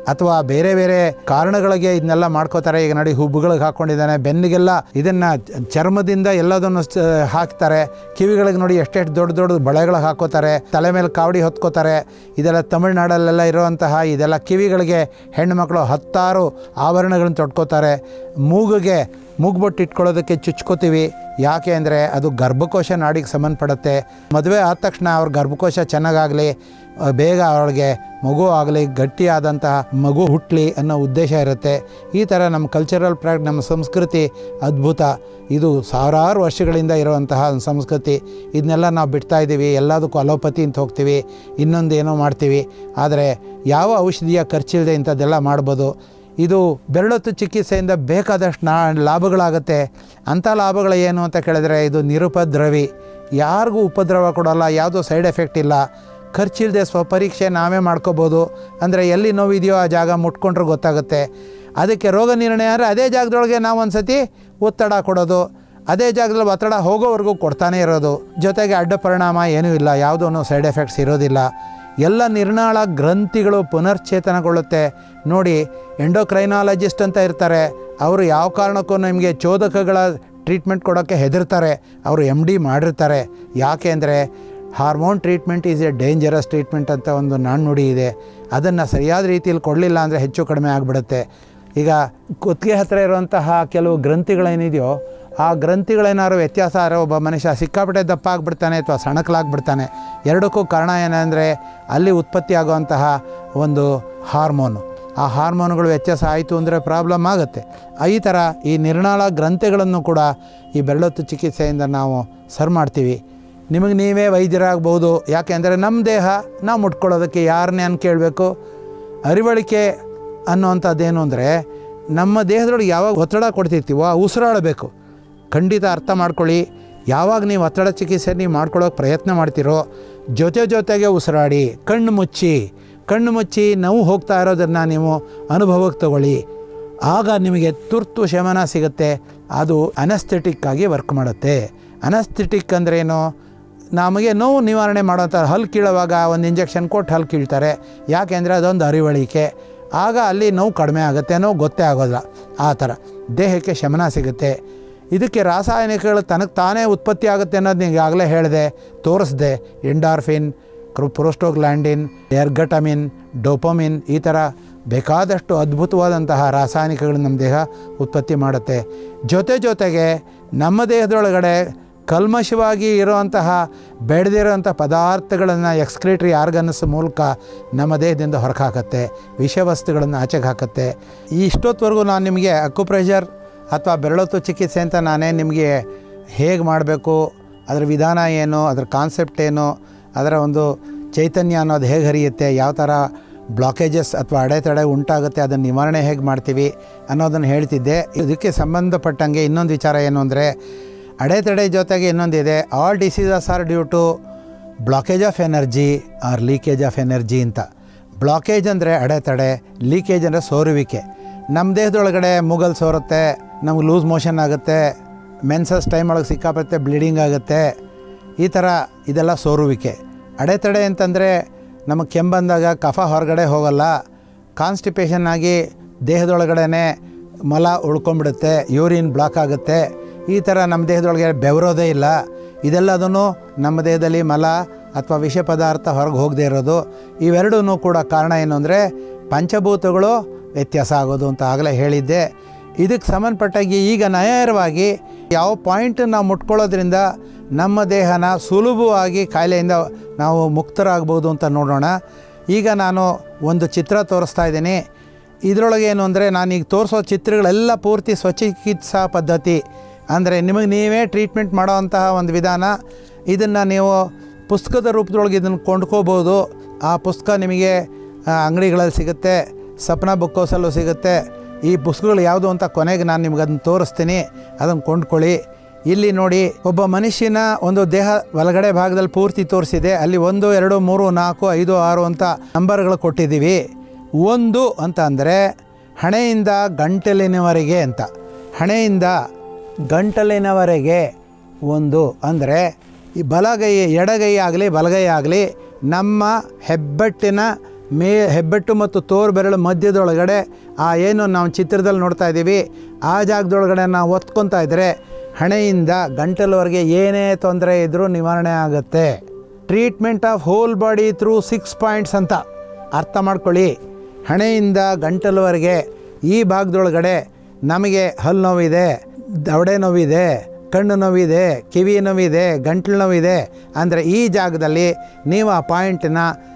ಅಥವಾ ಬೇರೆ ಬೇರೆ ಕಾರಣಗಳಿಗೆ ಇದನ್ನೆಲ್ಲ ಮಾಡ್ಕೋತಾರೆ ಈಗ ನೋಡಿ ಹುಬ್ಬುಗಳಿಗೆ ಹಾಕ್ಕೊಂಡಿದ್ದಾನೆ ಬೆನ್ನಿಗೆಲ್ಲ ಇದನ್ನು ಚರ್ಮದಿಂದ ಎಲ್ಲದನ್ನು ಸ- ಹಾಕ್ತಾರೆ ಕಿವಿಗಳಿಗೆ ನೋಡಿ ಎಷ್ಟೆಷ್ಟು ದೊಡ್ಡ ದೊಡ್ಡ ಬಳೆಗಳು ಹಾಕೋತಾರೆ ತಲೆ ಮೇಲೆ ಕಾವಡಿ ಹೊತ್ಕೋತಾರೆ ಇದೆಲ್ಲ ತಮಿಳ್ನಾಡಲ್ಲೆಲ್ಲ ಇರುವಂತಹ ಇದೆಲ್ಲ ಕಿವಿಗಳಿಗೆ ಹೆಣ್ಣುಮಕ್ಕಳು ಹತ್ತಾರು ಆಭರಣಗಳನ್ನು ತೊಟ್ಕೋತಾರೆ ಮೂಗಿಗೆ ಮೂಗ್ಬೊಟ್ಟು ಇಟ್ಕೊಳ್ಳೋದಕ್ಕೆ ಚುಚ್ಕೋತೀವಿ ಯಾಕೆ ಅಂದರೆ ಅದು ಗರ್ಭಕೋಶ ನಾಡಿಗೆ ಸಂಬಂಧಪಡುತ್ತೆ ಮದುವೆ ಆದ ತಕ್ಷಣ ಅವ್ರ ಗರ್ಭಕೋಶ ಚೆನ್ನಾಗಾಗಲಿ ಬೇಗ ಅವಳಿಗೆ ಮಗು ಆಗಲಿ ಗಟ್ಟಿಯಾದಂತಹ ಮಗು ಹುಟ್ಟಲಿ ಅನ್ನೋ ಉದ್ದೇಶ ಇರುತ್ತೆ ಈ ಥರ ನಮ್ಮ ಕಲ್ಚರಲ್ ಪ್ರಾಕ್ಟ್ ನಮ್ಮ ಸಂಸ್ಕೃತಿ ಅದ್ಭುತ ಇದು ಸಾವಿರಾರು ವರ್ಷಗಳಿಂದ ಇರುವಂತಹ ಒಂದು ಸಂಸ್ಕೃತಿ ಇದನ್ನೆಲ್ಲ ನಾವು ಬಿಡ್ತಾ ಇದ್ದೀವಿ ಎಲ್ಲದಕ್ಕೂ ಅಲೋಪತಿ ಅಂತ ಹೋಗ್ತೀವಿ ಇನ್ನೊಂದು ಏನೋ ಮಾಡ್ತೀವಿ ಆದರೆ ಯಾವ ಔಷಧಿಯ ಖರ್ಚಿಲ್ಲದೆ ಇಂಥದ್ದೆಲ್ಲ ಮಾಡ್ಬೋದು ಇದು ಬೆರಳೊತ್ತು ಚಿಕಿತ್ಸೆಯಿಂದ ಬೇಕಾದಷ್ಟು ನಾ ಲಾಭಗಳಾಗುತ್ತೆ ಅಂಥ ಲಾಭಗಳು ಏನು ಅಂತ ಕೇಳಿದ್ರೆ ಇದು ನಿರುಪದ್ರವಿ ಯಾರಿಗೂ ಉಪದ್ರವ ಕೊಡೋಲ್ಲ ಯಾವುದೂ ಸೈಡ್ ಎಫೆಕ್ಟ್ ಇಲ್ಲ ಖರ್ಚಿಲ್ಲದೆ ಸ್ವಪರೀಕ್ಷೆ ನಾವೇ ಮಾಡ್ಕೋಬೋದು ಅಂದರೆ ಎಲ್ಲಿ ನೋವಿದೆಯೋ ಆ ಜಾಗ ಮುಟ್ಕೊಂಡ್ರೆ ಗೊತ್ತಾಗುತ್ತೆ ಅದಕ್ಕೆ ರೋಗ ನಿರ್ಣಯ ಅಂದರೆ ಅದೇ ಜಾಗದೊಳಗೆ ನಾವು ಒಂದು ಸತಿ ಒತ್ತಡ ಕೊಡೋದು ಅದೇ ಜಾಗದಲ್ಲಿ ಒತ್ತಡ ಹೋಗೋವರೆಗೂ ಕೊಡ್ತಾನೆ ಇರೋದು ಜೊತೆಗೆ ಅಡ್ಡ ಪರಿಣಾಮ ಏನೂ ಇಲ್ಲ ಯಾವುದೂ ಸೈಡ್ ಎಫೆಕ್ಟ್ಸ್ ಇರೋದಿಲ್ಲ ಎಲ್ಲ ನಿರ್ನಾಳ ಗ್ರಂಥಿಗಳು ಪುನರ್ಚೇತನಗೊಳ್ಳುತ್ತೆ ನೋಡಿ ಎಂಡೋಕ್ರೈನಾಲಜಿಸ್ಟ್ ಅಂತ ಇರ್ತಾರೆ ಅವರು ಯಾವ ಕಾರಣಕ್ಕೂ ನಿಮಗೆ ಚೋದಕಗಳ ಟ್ರೀಟ್ಮೆಂಟ್ ಕೊಡೋಕ್ಕೆ ಹೆದರ್ತಾರೆ ಅವರು ಎಮ್ ಡಿ ಮಾಡಿರ್ತಾರೆ ಯಾಕೆ ಅಂದರೆ hormone treatment is a dangerous treatment ಅಂತ ಒಂದು ನಾಣ್ಣುಡಿ ಇದೆ ಅದನ್ನು ಸರಿಯಾದ ರೀತಿಯಲ್ಲಿ ಕೊಡಲಿಲ್ಲ ಅಂದರೆ ಹೆಚ್ಚು ಕಡಿಮೆ ಆಗಿಬಿಡುತ್ತೆ ಈಗ ಕುತ್ತಿಗೆ ಹತ್ತಿರ ಇರುವಂತಹ ಕೆಲವು ಗ್ರಂಥಿಗಳೇನಿದೆಯೋ ಆ ಗ್ರಂಥಿಗಳೇನಾದ್ರು ವ್ಯತ್ಯಾಸ ಆದರೆ ಒಬ್ಬ ಮನುಷ್ಯ ಸಿಕ್ಕಾಪಟ್ಟೆ ದಪ್ಪ ಆಗಿಬಿಡ್ತಾನೆ ಅಥವಾ ಸಣಕಲಾಗ್ಬಿಡ್ತಾನೆ ಎರಡಕ್ಕೂ ಕಾರಣ ಏನಂದರೆ ಅಲ್ಲಿ ಉತ್ಪತ್ತಿ ಆಗುವಂತಹ ಒಂದು ಹಾರ್ಮೋನು ಆ ಹಾರ್ಮೋನುಗಳು ವ್ಯತ್ಯಾಸ ಆಯಿತು ಅಂದರೆ ಪ್ರಾಬ್ಲಮ್ ಆಗುತ್ತೆ ಈ ಥರ ಈ ನಿರ್ನಾಳ ಗ್ರಂಥಿಗಳನ್ನು ಕೂಡ ಈ ಬೆರಳೊತ್ತು ಚಿಕಿತ್ಸೆಯಿಂದ ನಾವು ಸರಿ ಮಾಡ್ತೀವಿ ನಿಮಗೆ ನೀವೇ ವೈದ್ಯರಾಗ್ಬೋದು ಯಾಕೆಂದರೆ ನಮ್ಮ ದೇಹ ನಾವು ಮುಟ್ಕೊಳ್ಳೋದಕ್ಕೆ ಯಾರನ್ನೇ ಅನ್ ಕೇಳಬೇಕು ಅರಿವಳಿಕೆ ಅನ್ನುವಂಥದ್ದೇನು ಅಂದರೆ ನಮ್ಮ ದೇಹದೊಳಗೆ ಯಾವಾಗ ಒತ್ತಡ ಕೊಡ್ತಿರ್ತೀವೋ ಆ ಉಸಿರಾಡಬೇಕು ಖಂಡಿತ ಅರ್ಥ ಮಾಡ್ಕೊಳ್ಳಿ ಯಾವಾಗ ನೀವು ಒತ್ತಡ ಚಿಕಿತ್ಸೆ ನೀವು ಮಾಡ್ಕೊಳ್ಳೋಕೆ ಪ್ರಯತ್ನ ಮಾಡ್ತೀರೋ ಜೊತೆ ಜೊತೆಗೆ ಉಸಿರಾಡಿ ಕಣ್ಣು ಮುಚ್ಚಿ ಕಣ್ಣು ಮುಚ್ಚಿ ನೋವು ಹೋಗ್ತಾ ಇರೋದನ್ನು ನೀವು ಅನುಭವಕ್ಕೆ ತಗೊಳ್ಳಿ ಆಗ ನಿಮಗೆ ತುರ್ತು ಶಮನ ಸಿಗುತ್ತೆ ಅದು ಅನಸ್ಥೆಟಿಕ್ ಆಗಿ ವರ್ಕ್ ಮಾಡುತ್ತೆ ಅನಸ್ಥೆಟಿಕ್ ಅಂದ್ರೇನು ನಮಗೆ ನೋವು ನಿವಾರಣೆ ಮಾಡೋಂಥ ಹಲ್ಲು ಕೀಳುವಾಗ ಒಂದು ಇಂಜೆಕ್ಷನ್ ಕೊಟ್ಟು ಹಲ್ಲು ಕೀಳ್ತಾರೆ ಯಾಕೆಂದರೆ ಅದೊಂದು ಅರಿವಳಿಕೆ ಆಗ ಅಲ್ಲಿ ನೋವು ಕಡಿಮೆ ಆಗುತ್ತೆ ನೋವು ಗೊತ್ತೇ ಆಗೋಲ್ಲ ಆ ಥರ ದೇಹಕ್ಕೆ ಶಮನ ಸಿಗುತ್ತೆ ಇದಕ್ಕೆ ರಾಸಾಯನಿಕಗಳು ತನಗೆ ತಾನೇ ಉತ್ಪತ್ತಿ ಆಗುತ್ತೆ ಅನ್ನೋದು ಈಗಾಗಲೇ ಹೇಳಿದೆ ತೋರಿಸ್ದೆ ಎಂಡಾರ್ಫಿನ್ ಕ್ರು ಪ್ರೋಸ್ಟೋಗ್ಲ್ಯಾಂಡಿನ್ ಎರ್ಗಟಮಿನ್ ಡೋಪಮಿನ್ ಈ ಥರ ಬೇಕಾದಷ್ಟು ಅದ್ಭುತವಾದಂತಹ ರಾಸಾಯನಿಕಗಳು ನಮ್ಮ ದೇಹ ಉತ್ಪತ್ತಿ ಮಾಡುತ್ತೆ ಜೊತೆ ಜೊತೆಗೆ ನಮ್ಮ ದೇಹದೊಳಗಡೆ ಕಲ್ಮಶವಾಗಿ ಇರುವಂತಹ ಬೆಳೆದಿರೋಂಥ ಪದಾರ್ಥಗಳನ್ನು ಎಕ್ಸ್ಕ್ರೇಟ್ರಿ ಆರ್ಗನ್ಸ್ ಮೂಲಕ ನಮ್ಮ ದೇಹದಿಂದ ಹೊರಗೆ ಹಾಕತ್ತೆ ವಿಷವಸ್ತುಗಳನ್ನು ಆಚೆಗೆ ಹಾಕತ್ತೆ ಈ ಇಷ್ಟೊತ್ತವರೆಗೂ ನಾನು ನಿಮಗೆ ಅಕ್ಯುಪ್ರೆಷರ್ ಅಥವಾ ಬೆರಳೊತ್ತು ಚಿಕಿತ್ಸೆ ಅಂತ ನಾನೇ ನಿಮಗೆ ಹೇಗೆ ಮಾಡಬೇಕು ಅದರ ವಿಧಾನ ಏನು ಅದರ ಕಾನ್ಸೆಪ್ಟ್ ಏನು ಅದರ ಒಂದು ಚೈತನ್ಯ ಅನ್ನೋದು ಹೇಗೆ ಹರಿಯುತ್ತೆ ಯಾವ ಥರ ಬ್ಲಾಕೇಜಸ್ ಅಥವಾ ಅಡೆತಡೆ ಉಂಟಾಗುತ್ತೆ ಅದನ್ನು ನಿವಾರಣೆ ಹೇಗೆ ಮಾಡ್ತೀವಿ ಅನ್ನೋದನ್ನು ಹೇಳ್ತಿದ್ದೆ ಇದಕ್ಕೆ ಸಂಬಂಧಪಟ್ಟಂಗೆ ಇನ್ನೊಂದು ವಿಚಾರ ಏನು ಅಂದರೆ ಅಡೆತಡೆ ಜೊತೆಗೆ ಇನ್ನೊಂದಿದೆ all diseases are due to blockage of energy or leakage of energy ಅಂತ ಬ್ಲಾಕೇಜ್ ಅಂದರೆ ಅಡೆತಡೆ ಲೀಕೇಜ್ ಅಂದರೆ ಸೋರುವಿಕೆ ನಮ್ಮ ದೇಹದೊಳಗಡೆ ಮೂಗಲ್ ಸೋರುತ್ತೆ ನಮ್ಗೆ ಲೂಸ್ ಮೋಷನ್ ಆಗುತ್ತೆ ಮೆನ್ಸಸ್ ಟೈಮ್ ಒಳಗೆ ಸಿಕ್ಕಾಪತ್ತೆ ಬ್ಲೀಡಿಂಗ್ ಆಗುತ್ತೆ ಈ ಥರ ಇದೆಲ್ಲ ಸೋರುವಿಕೆ ಅಡೆತಡೆ ಅಂತಂದರೆ ನಮಗೆ ಕೆಮ್ಮಂದಾಗ ಕಫ ಹೊರಗಡೆ ಹೋಗಲ್ಲ ಕಾನ್ಸ್ಟಿಪೇಷನ್ ಆಗಿ ದೇಹದೊಳಗಡೆ ಮಲ ಉಳ್ಕೊಂಬಿಡುತ್ತೆ ಯೂರಿನ್ ಬ್ಲಾಕ್ ಆಗುತ್ತೆ ಈ ಥರ ನಮ್ಮ ದೇಹದೊಳಗೆ ಬೆವರೋದೇ ಇಲ್ಲ ಇದೆಲ್ಲದೂ ನಮ್ಮ ದೇಹದಲ್ಲಿ ಮಲ ಅಥವಾ ವಿಷ ಪದಾರ್ಥ ಹೊರಗೆ ಹೋಗದೇ ಇರೋದು ಇವೆರಡೂ ಕೂಡ ಕಾರಣ ಏನು ಅಂದರೆ ಪಂಚಭೂತಗಳು ವ್ಯತ್ಯಾಸ ಆಗೋದು ಅಂತ ಆಗಲೇ ಹೇಳಿದ್ದೆ ಇದಕ್ಕೆ ಸಂಬಂಧಪಟ್ಟಾಗಿ ಈಗ ನ್ಯಾಯವಾಗಿ ಯಾವ ಪಾಯಿಂಟ್ ನಾವು ಮುಟ್ಕೊಳ್ಳೋದ್ರಿಂದ ನಮ್ಮ ದೇಹನ ಸುಲಭವಾಗಿ ಕಾಯಿಲೆಯಿಂದ ನಾವು ಮುಕ್ತರಾಗ್ಬೋದು ಅಂತ ನೋಡೋಣ ಈಗ ನಾನು ಒಂದು ಚಿತ್ರ ತೋರಿಸ್ತಾ ಇದ್ದೀನಿ ಇದರೊಳಗೆ ಏನು ಅಂದರೆ ನಾನೀಗ ತೋರಿಸೋ ಚಿತ್ರಗಳೆಲ್ಲ ಪೂರ್ತಿ ಸ್ವಚಿಕಿತ್ಸಾ ಪದ್ಧತಿ ಅಂದರೆ ನಿಮಗೆ ನೀವೇ ಟ್ರೀಟ್ಮೆಂಟ್ ಮಾಡೋವಂತಹ ಒಂದು ವಿಧಾನ ಇದನ್ನು ನೀವು ಪುಸ್ತಕದ ರೂಪದೊಳಗೆ ಇದನ್ನು ಕೊಂಡ್ಕೋಬೋದು ಆ ಪುಸ್ತಕ ನಿಮಗೆ ಆ, ಅಂಗಡಿಗಳಲ್ಲಿ ಸಿಗುತ್ತೆ ಸಪ್ನ ಬುಕ್ ಹೌಸಲ್ಲೂ ಸಿಗುತ್ತೆ ಈ ಪುಸ್ತಕಗಳು ಯಾವುದು ಅಂತ ಕೊನೆಗೆ ನಾನು ನಿಮ್ಗೆ ಅದನ್ನು ತೋರಿಸ್ತೀನಿ ಅದನ್ನು ಕೊಂಡ್ಕೊಳ್ಳಿ ಇಲ್ಲಿ ನೋಡಿ ಒಬ್ಬ ಮನುಷ್ಯನ ಒಂದು ದೇಹ ಒಳಗಡೆ ಭಾಗದಲ್ಲಿ ಪೂರ್ತಿ ತೋರಿಸಿದೆ ಅಲ್ಲಿ ಒಂದು ಎರಡು ಮೂರು ನಾಲ್ಕು ಐದು ಆರು ಅಂತ ನಂಬರ್ಗಳು ಕೊಟ್ಟಿದ್ದೀವಿ ಒಂದು ಅಂತ ಅಂದರೆ ಹಣೆಯಿಂದ ಗಂಟಲಿನವರೆಗೆ ಅಂತ ಹಣೆಯಿಂದ ಗಂಟಲಿನವರೆಗೆ ಒಂದು ಅಂದರೆ ಈ ಬಲಗೈ ಎಡಗೈ ಆಗಲಿ ಬಲಗೈ ಆಗಲಿ ನಮ್ಮ ಹೆಬ್ಬೆಟ್ಟಿನ ಮೇ ಹೆಬ್ಬೆಟ್ಟು ಮತ್ತು ತೋರು ಬೆರಳು ಮಧ್ಯದೊಳಗಡೆ ಆ ಏನು ನಾವು ಚಿತ್ರದಲ್ಲಿ ನೋಡ್ತಾ ಇದ್ದೀವಿ ಆ ಜಾಗದೊಳಗಡೆ ನಾವು ಒತ್ಕೊತಾ ಇದ್ದರೆ ಹಣೆಯಿಂದ ಗಂಟಲವರೆಗೆ ಏನೇ ತೊಂದರೆ ಇದ್ದರೂ ನಿವಾರಣೆ ಆಗುತ್ತೆ treatment of whole body through six points ಅಂತ ಅರ್ಥ ಮಾಡ್ಕೊಳ್ಳಿ ಹಣೆಯಿಂದ ಗಂಟಲವರೆಗೆ ಈ ಭಾಗದೊಳಗಡೆ ನಮಗೆ ಹಲ್ಲು ನೋವಿದೆ ದವಡೆ ನೋವಿದೆ ಕಣ್ಣು ನೋವಿದೆ ಕಿವಿ ನೋವಿದೆ ಗಂಟ್ಲು ನೋವಿದೆ ಅಂದರೆ ಈ ಜಾಗದಲ್ಲಿ ನೀವು ಆ ಪಾಯಿಂಟನ್ನ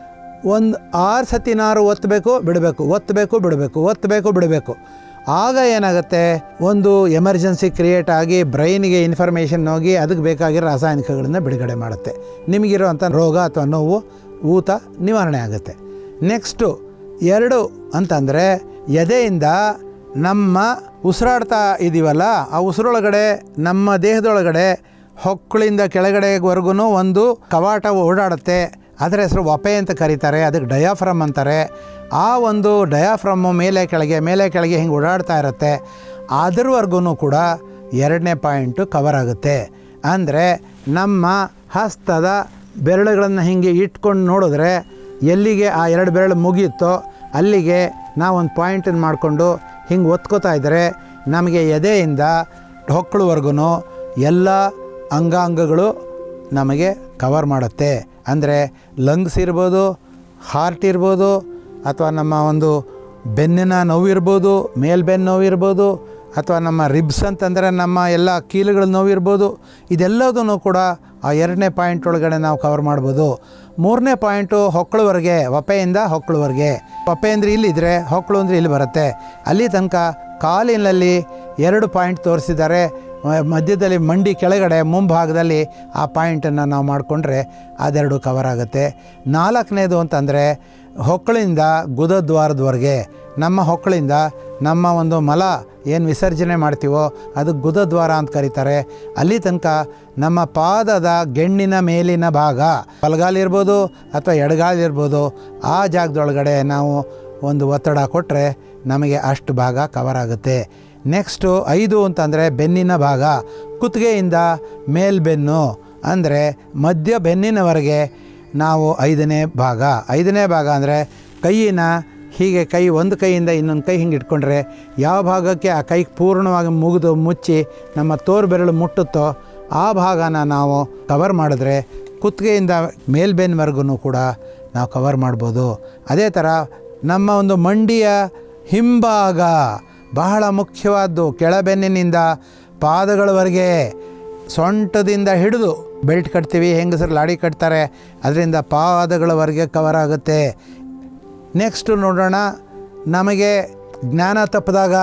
ಒಂದು ಆರು ಸತಿನಾರು ಒತ್ತಬೇಕು ಬಿಡಬೇಕು ಒತ್ತಬೇಕು ಬಿಡಬೇಕು ಒತ್ತಬೇಕು ಬಿಡಬೇಕು ಆಗ ಏನಾಗುತ್ತೆ ಒಂದು ಎಮರ್ಜೆನ್ಸಿ ಕ್ರಿಯೇಟ್ ಆಗಿ ಬ್ರೈನಿಗೆ ಇನ್ಫಾರ್ಮೇಷನ್ ಹೋಗಿ ಅದಕ್ಕೆ ಬೇಕಾಗಿರೋ ರಾಸಾಯನಿಕಗಳನ್ನು ಬಿಡುಗಡೆ ಮಾಡುತ್ತೆ ನಿಮಗಿರೋವಂಥ ರೋಗ ಅಥವಾ ನೋವು ಊತ ನಿವಾರಣೆ ಆಗುತ್ತೆ ನೆಕ್ಸ್ಟು ಎರಡು ಅಂತಂದರೆ ಎದೆಯಿಂದ ನಮ್ಮ ಉಸಿರಾಡ್ತಾ ಇದ್ದೀವಲ್ಲ ಆ ಉಸಿರೊಳಗಡೆ ನಮ್ಮ ದೇಹದೊಳಗಡೆ ಹೊಕ್ಕಳಿಂದ ಕೆಳಗಡೆವರೆಗೂ ಒಂದು ಕವಾಟ ಓಡಾಡುತ್ತೆ ಅದರ ಹೆಸರು ವಪೆ ಅಂತ ಕರೀತಾರೆ ಅದಕ್ಕೆ ಡಯಾಫ್ರಮ್ ಅಂತಾರೆ ಆ ಒಂದು ಡಯಾಫ್ರಮ್ಮು ಮೇಲೆ ಕೆಳಗೆ ಮೇಲೆ ಕೆಳಗೆ ಹಿಂಗೆ ಓಡಾಡ್ತಾ ಇರುತ್ತೆ ಅದ್ರವರೆಗೂ ಕೂಡ ಎರಡನೇ ಪಾಯಿಂಟು ಕವರ್ ಆಗುತ್ತೆ ಅಂದರೆ ನಮ್ಮ ಹಸ್ತದ ಬೆರಳುಗಳನ್ನು ಹಿಂಗೆ ಇಟ್ಕೊಂಡು ನೋಡಿದ್ರೆ ಎಲ್ಲಿಗೆ ಆ ಎರಡು ಬೆರಳು ಮುಗಿಯುತ್ತೋ ಅಲ್ಲಿಗೆ ನಾವೊಂದು ಪಾಯಿಂಟನ್ನು ಮಾಡಿಕೊಂಡು ಹಿಂಗೆ ಒತ್ಕೋತಾ ಇದ್ದರೆ ನಮಗೆ ಎದೆಯಿಂದ ಹೊಕ್ಕಳುವರೆಗೂ ಎಲ್ಲ ಅಂಗಾಂಗಗಳು ನಮಗೆ ಕವರ್ ಮಾಡುತ್ತೆ ಅಂದರೆ ಲಂಗ್ಸ್ ಇರ್ಬೋದು ಹಾರ್ಟ್ ಇರ್ಬೋದು ಅಥವಾ ನಮ್ಮ ಒಂದು ಬೆನ್ನಿನ ನೋವು ಇರ್ಬೋದು ಮೇಲ್ಬೆನ್ನು ನೋವು ಇರ್ಬೋದು ಅಥವಾ ನಮ್ಮ ರಿಬ್ಸ್ ಅಂತಂದರೆ ನಮ್ಮ ಎಲ್ಲ ಕೀಲುಗಳ ನೋವು ಇರ್ಬೋದು ಇದೆಲ್ಲದೂ ಕೂಡ ಆ ಎರಡನೇ ಪಾಯಿಂಟ್ ಒಳಗಡೆ ನಾವು ಕವರ್ ಮಾಡ್ಬೋದು ಮೂರನೇ ಪಾಯಿಂಟು ಹೊಕ್ಕಳುವರೆಗೆ ವಪೆಯಿಂದ ಹೊಕ್ಕಳುವರೆಗೆ ವಪೆ ಅಂದರೆ ಇಲ್ಲಿದ್ದರೆ ಹೊಕ್ಕಳು ಅಂದರೆ ಇಲ್ಲಿ ಬರುತ್ತೆ ಅಲ್ಲಿ ತನಕ ಕಾಲಿನಲ್ಲಿ ಎರಡು ಪಾಯಿಂಟ್ ತೋರಿಸಿದ್ದಾರೆ ಮ- ಮಧ್ಯದಲ್ಲಿ ಮಂಡಿ ಕೆಳಗಡೆ ಮುಂಭಾಗದಲ್ಲಿ ಆ ಪಾಯಿಂಟನ್ನು ನಾವು ಮಾಡಿಕೊಂಡ್ರೆ ಅದೆರಡು ಕವರ್ ಆಗುತ್ತೆ ನಾಲ್ಕನೇದು ಅಂತಂದರೆ ಹೊಕ್ಕಳಿಂದ ಗುದದ್ವಾರದವರೆಗೆ ನಮ್ಮ ಹೊಕ್ಕಳಿಂದ ನಮ್ಮ ಒಂದು ಮಲ ಏನು ವಿಸರ್ಜನೆ ಮಾಡ್ತೀವೋ ಅದು ಗುದದ್ವಾರ ಅಂತ ಕರೀತಾರೆ ಅಲ್ಲಿ ತನಕ ನಮ್ಮ ಪಾದದ ಗೆಣ್ಣಿನ ಮೇಲಿನ ಭಾಗ ಬಲಗಾಲಿರ್ಬೋದು ಅಥವಾ ಎಡಗಾಲಿರ್ಬೋದು ಆ ಜಾಗದೊಳಗಡೆ ನಾವು ಒಂದು ಒತ್ತಡ ಕೊಟ್ಟರೆ ನಮಗೆ ಅಷ್ಟು ಭಾಗ ಕವರ್ ಆಗುತ್ತೆ ನೆಕ್ಸ್ಟು ಐದು ಅಂತಂದರೆ ಬೆನ್ನಿನ ಭಾಗ ಕುತ್ತಿಗೆಯಿಂದ ಮೇಲ್ಬೆನ್ನು ಅಂದರೆ ಮಧ್ಯ ಬೆನ್ನಿನವರೆಗೆ ನಾವು ಐದನೇ ಭಾಗ ಐದನೇ ಭಾಗ ಅಂದರೆ ಕೈಯಿನ ಹೀಗೆ ಕೈ ಒಂದು ಕೈಯಿಂದ ಇನ್ನೊಂದು ಕೈ ಹಿಂಗೆ ಇಟ್ಕೊಂಡ್ರೆ ಯಾವ ಭಾಗಕ್ಕೆ ಆ ಕೈ ಪೂರ್ಣವಾಗಿ ಮುಗಿದು ಮುಚ್ಚಿ ನಮ್ಮ ತೋರು ಬೆರಳು ಮುಟ್ಟುತ್ತೋ ಆ ಭಾಗನ ನಾವು ಕವರ್ ಮಾಡಿದ್ರೆ ಕುತ್ತಿಗೆಯಿಂದ ಮೇಲ್ಬೆನ್ವರೆಗೂ ಕೂಡ ನಾವು ಕವರ್ ಮಾಡ್ಬೋದು ಅದೇ ಥರ ನಮ್ಮ ಒಂದು ಮಂಡಿಯ ಹಿಂಭಾಗ ಬಹಳ ಮುಖ್ಯವಾದ್ದು ಕೆಳಬೆನ್ನಿನಿಂದ ಪಾದಗಳವರೆಗೆ ಸೊಂಟದಿಂದ ಹಿಡಿದು ಬೆಲ್ಟ್ ಕಟ್ತೀವಿ ಹೆಂಗಸರು ಲಾಡಿ ಕಟ್ತಾರೆ ಅದರಿಂದ ಪಾದಗಳವರೆಗೆ ಕವರ್ ಆಗುತ್ತೆ ನೆಕ್ಸ್ಟು ನೋಡೋಣ ನಮಗೆ ಜ್ಞಾನ ತಪ್ಪಿದಾಗ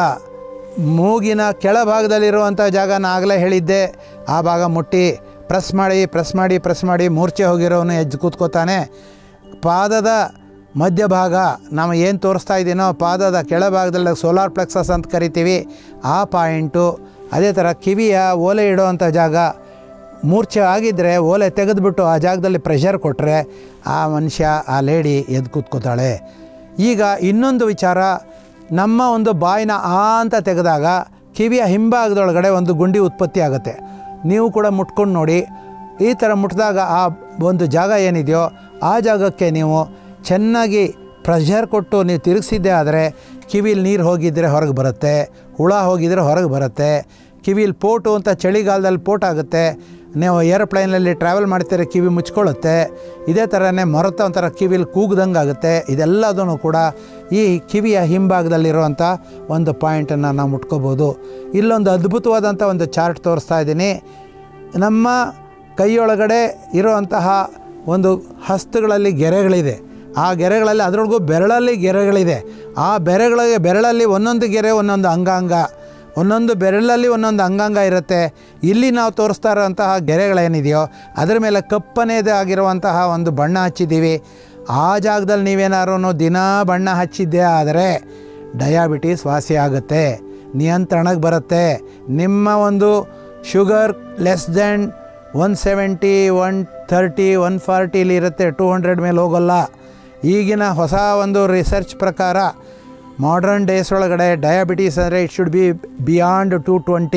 ಮೂಗಿನ ಕೆಳಭಾಗದಲ್ಲಿರುವಂಥ ಜಾಗನ ಆಗಲೇ ಹೇಳಿದ್ದೆ ಆ ಭಾಗ ಮುಟ್ಟಿ ಪ್ರೆಸ್ ಮಾಡಿ ಪ್ರೆಸ್ ಮಾಡಿ ಪ್ರೆಸ್ ಮಾಡಿ ಮೂರ್ಛೆ ಹೋಗಿರೋನು ಎದ್ದು ಕೂತ್ಕೋತಾನೆ ಪಾದದ ಮಧ್ಯಭಾಗ ನಾವು ಏನು ತೋರಿಸ್ತಾ ಇದ್ದೀನೋ ಪಾದದ ಕೆಳಭಾಗದಲ್ಲಿ ಸೋಲಾರ್ ಪ್ಲೆಕ್ಸಸ್ ಅಂತ ಕರಿತೀವಿ ಆ ಪಾಯಿಂಟು ಅದೇ ಥರ ಕಿವಿಯ ಓಲೆ ಇಡೋವಂಥ ಜಾಗ ಮೂರ್ಛೆ ಆಗಿದ್ದರೆ ಓಲೆ ತೆಗೆದುಬಿಟ್ಟು ಆ ಜಾಗದಲ್ಲಿ ಪ್ರೆಷರ್ ಕೊಟ್ಟರೆ ಆ ಮನುಷ್ಯ ಆ ಲೇಡಿ ಎದ್ದು ಕೂತ್ಕೋತಾಳೆ ಈಗ ಇನ್ನೊಂದು ವಿಚಾರ ನಮ್ಮ ಒಂದು ಬಾಯಿನ ಆ ಅಂತ ತೆಗೆದಾಗ ಕಿವಿಯ ಹಿಂಭಾಗದೊಳಗಡೆ ಒಂದು ಗುಂಡಿ ಉತ್ಪತ್ತಿ ಆಗುತ್ತೆ ನೀವು ಕೂಡ ಮುಟ್ಕೊಂಡು ನೋಡಿ ಈ ಥರ ಮುಟ್ಟಿದಾಗ ಆ ಒಂದು ಜಾಗ ಏನಿದೆಯೋ ಆ ಜಾಗಕ್ಕೆ ನೀವು ಚೆನ್ನಾಗಿ ಪ್ರೆಷರ್ ಕೊಟ್ಟು ನೀವು ತಿರುಗಿಸಿದ್ದೆ ಆದರೆ ಕಿವಿಲಿ ನೀರು ಹೋಗಿದ್ದರೆ ಹೊರಗೆ ಬರುತ್ತೆ ಹುಳ ಹೋಗಿದ್ರೆ ಹೊರಗೆ ಬರುತ್ತೆ ಕಿವಿಲಿ ಪೋಟು ಅಂತ ಚಳಿಗಾಲದಲ್ಲಿ ಪೋಟ್ ಆಗುತ್ತೆ ನೀವು ಏರೋಪ್ಲೈನಲ್ಲಿ ಟ್ರಾವೆಲ್ ಮಾಡ್ತೀರ ಕಿವಿ ಮುಚ್ಕೊಳ್ಳುತ್ತೆ ಇದೇ ಥರನೇ ಮೊರತ ಒಂಥರ ಕಿವಿಲಿ ಕೂಗ್ದಂಗೆ ಆಗುತ್ತೆ ಇದೆಲ್ಲದೂ ಕೂಡ ಈ ಕಿವಿಯ ಹಿಂಭಾಗದಲ್ಲಿರುವಂಥ ಒಂದು ಪಾಯಿಂಟನ್ನು ನಾವು ಮುಟ್ಕೋಬೋದು ಇಲ್ಲೊಂದು ಅದ್ಭುತವಾದಂಥ ಒಂದು ಚಾರ್ಟ್ ತೋರಿಸ್ತಾ ಇದ್ದೀನಿ ನಮ್ಮ ಕೈಯೊಳಗಡೆ ಇರುವಂತಹ ಒಂದು ಹಸ್ತಗಳಲ್ಲಿ ಗೆರೆಗಳಿದೆ ಆ ಗೆರೆಗಳಲ್ಲಿ ಅದರೊಳಗೂ ಬೆರಳಲ್ಲಿ ಗೆರೆಗಳಿದೆ ಆ ಬೆರೆಗಳಿಗೆ ಬೆರಳಲ್ಲಿ ಒಂದೊಂದು ಗೆರೆ ಒಂದೊಂದು ಅಂಗಾಂಗ ಒಂದೊಂದು ಬೆರಳಲ್ಲಿ ಒಂದೊಂದು ಅಂಗಾಂಗ ಇರುತ್ತೆ ಇಲ್ಲಿ ನಾವು ತೋರಿಸ್ತಾ ಇರೋಂತಹ ಗೆರೆಗಳೇನಿದೆಯೋ ಅದರ ಮೇಲೆ ಕಪ್ಪನೇದೇ ಆಗಿರುವಂತಹ ಒಂದು ಬಣ್ಣ ಹಚ್ಚಿದ್ದೀವಿ ಆ ಜಾಗದಲ್ಲಿ ನೀವೇನಾದ್ರು ದಿನಾ ಬಣ್ಣ ಹಚ್ಚಿದ್ದೇ ಆದರೆ ಡಯಾಬಿಟೀಸ್ ವಾಸಿ ಆಗುತ್ತೆ ನಿಯಂತ್ರಣಕ್ಕೆ ಬರುತ್ತೆ ನಿಮ್ಮ ಒಂದು sugar less than one seventy one thirty one ಫಾರ್ಟಿಲಿ ಇರುತ್ತೆ ಟೂ ಹಂಡ್ರೆಡ್ ಮೇಲೆ ಹೋಗೋಲ್ಲ ಈಗಿನ ಹೊಸ ಒಂದು ರಿಸರ್ಚ್ ಪ್ರಕಾರ ಮಾಡ್ರನ್ ಡೇಸ್ ಒಳಗಡೆ ಡಯಾಬಿಟೀಸ್ ಅಂದರೆ it should be beyond two twenty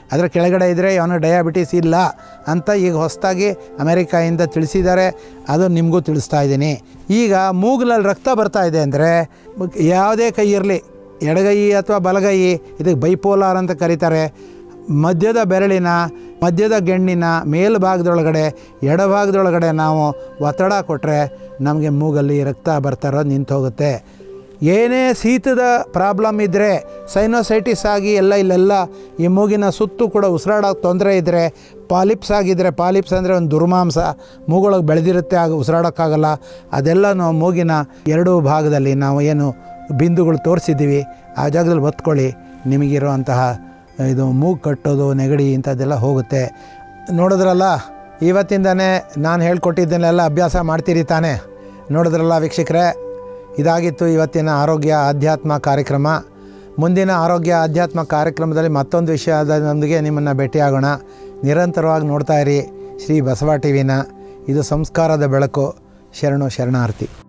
ಅದರ ಕೆಳಗಡೆ ಇದ್ದರೆ ಅವನು ಡಯಾಬಿಟಿಸ್ ಇಲ್ಲ ಅಂತ ಈಗ ಹೊಸದಾಗಿ ಅಮೆರಿಕಾಯಿಂದ ತಿಳಿಸಿದ್ದಾರೆ ಅದು ನಿಮಗೂ ತಿಳಿಸ್ತಾ ಇದ್ದೀನಿ ಈಗ ಮೂಗಲಲ್ಲಿ ರಕ್ತ ಬರ್ತಾ ಇದೆ ಅಂದರೆ ಯಾವುದೇ ಕೈ ಇರಲಿ ಎಡಗೈ ಅಥವಾ ಬಲಗೈ ಇದಕ್ಕೆ ಬೈಪೋಲಾರ್ ಅಂತ ಕರೀತಾರೆ ಮಧ್ಯದ ಬೆರಳಿನ ಮಧ್ಯದ ಗೆಣ್ಣಿನ ಮೇಲ್ಭಾಗದೊಳಗಡೆ ಎಡಭಾಗದೊಳಗಡೆ ನಾವು ಒತ್ತಡ ಕೊಟ್ಟರೆ ನಮಗೆ ಮೂಗಲ್ಲಿ ರಕ್ತ ಬರ್ತಾ ಇರೋದು ನಿಂತು ಹೋಗುತ್ತೆ ಏನೇ ಶೀತದ ಪ್ರಾಬ್ಲಮ್ ಇದ್ದರೆ ಸೈನೋಸೈಟಿಸ್ ಆಗಿ ಎಲ್ಲ ಇಲ್ಲೆಲ್ಲ ಈ ಮೂಗಿನ ಸುತ್ತು ಕೂಡ ಉಸಿರಾಡೋಕೆ ತೊಂದರೆ ಇದ್ದರೆ ಪಾಲಿಪ್ಸ್ ಆಗಿದ್ದರೆ ಪಾಲಿಪ್ಸ್ ಅಂದರೆ ಒಂದು ದುರ್ಮಾಂಸ ಮೂಗೊಳಗೆ ಬೆಳೆದಿರುತ್ತೆ ಆಗ ಉಸಿರಾಡೋಕ್ಕಾಗಲ್ಲ ಅದೆಲ್ಲ ನಾವು ಮೂಗಿನ ಎರಡೂ ಭಾಗದಲ್ಲಿ ನಾವು ಏನು ಬಿಂದುಗಳು ತೋರಿಸಿದ್ದೀವಿ ಆ ಜಾಗದಲ್ಲಿ ಒತ್ಕೊಳ್ಳಿ ನಿಮಗಿರುವಂತಹ ಇದು ಮೂಗು ಕಟ್ಟೋದು ನೆಗಡಿ ಇಂಥದ್ದೆಲ್ಲ ಹೋಗುತ್ತೆ ನೋಡಿದ್ರಲ್ಲ ಇವತ್ತಿಂದನೇ ನಾನು ಹೇಳ್ಕೊಟ್ಟಿದ್ದನ್ನೆಲ್ಲ ಅಭ್ಯಾಸ ಮಾಡ್ತೀರಿ ತಾನೇ ನೋಡಿದ್ರಲ್ಲ ವೀಕ್ಷಕರೇ ಇದಾಗಿತ್ತು ಇವತ್ತಿನ ಆರೋಗ್ಯ ಆಧ್ಯಾತ್ಮ ಕಾರ್ಯಕ್ರಮ ಮುಂದಿನ ಆರೋಗ್ಯ ಆಧ್ಯಾತ್ಮ ಕಾರ್ಯಕ್ರಮದಲ್ಲಿ ಮತ್ತೊಂದು ವಿಷಯದೊಂದಿಗೆ ನಿಮ್ಮನ್ನು ಭೇಟಿಯಾಗೋಣ ನಿರಂತರವಾಗಿ ನೋಡ್ತಾ ಇರಿ ಶ್ರೀ ಬಸವ ಟಿ ವಿನ ಇದು ಸಂಸ್ಕಾರದ ಬೆಳಕು ಶರಣು ಶರಣಾರ್ಥಿ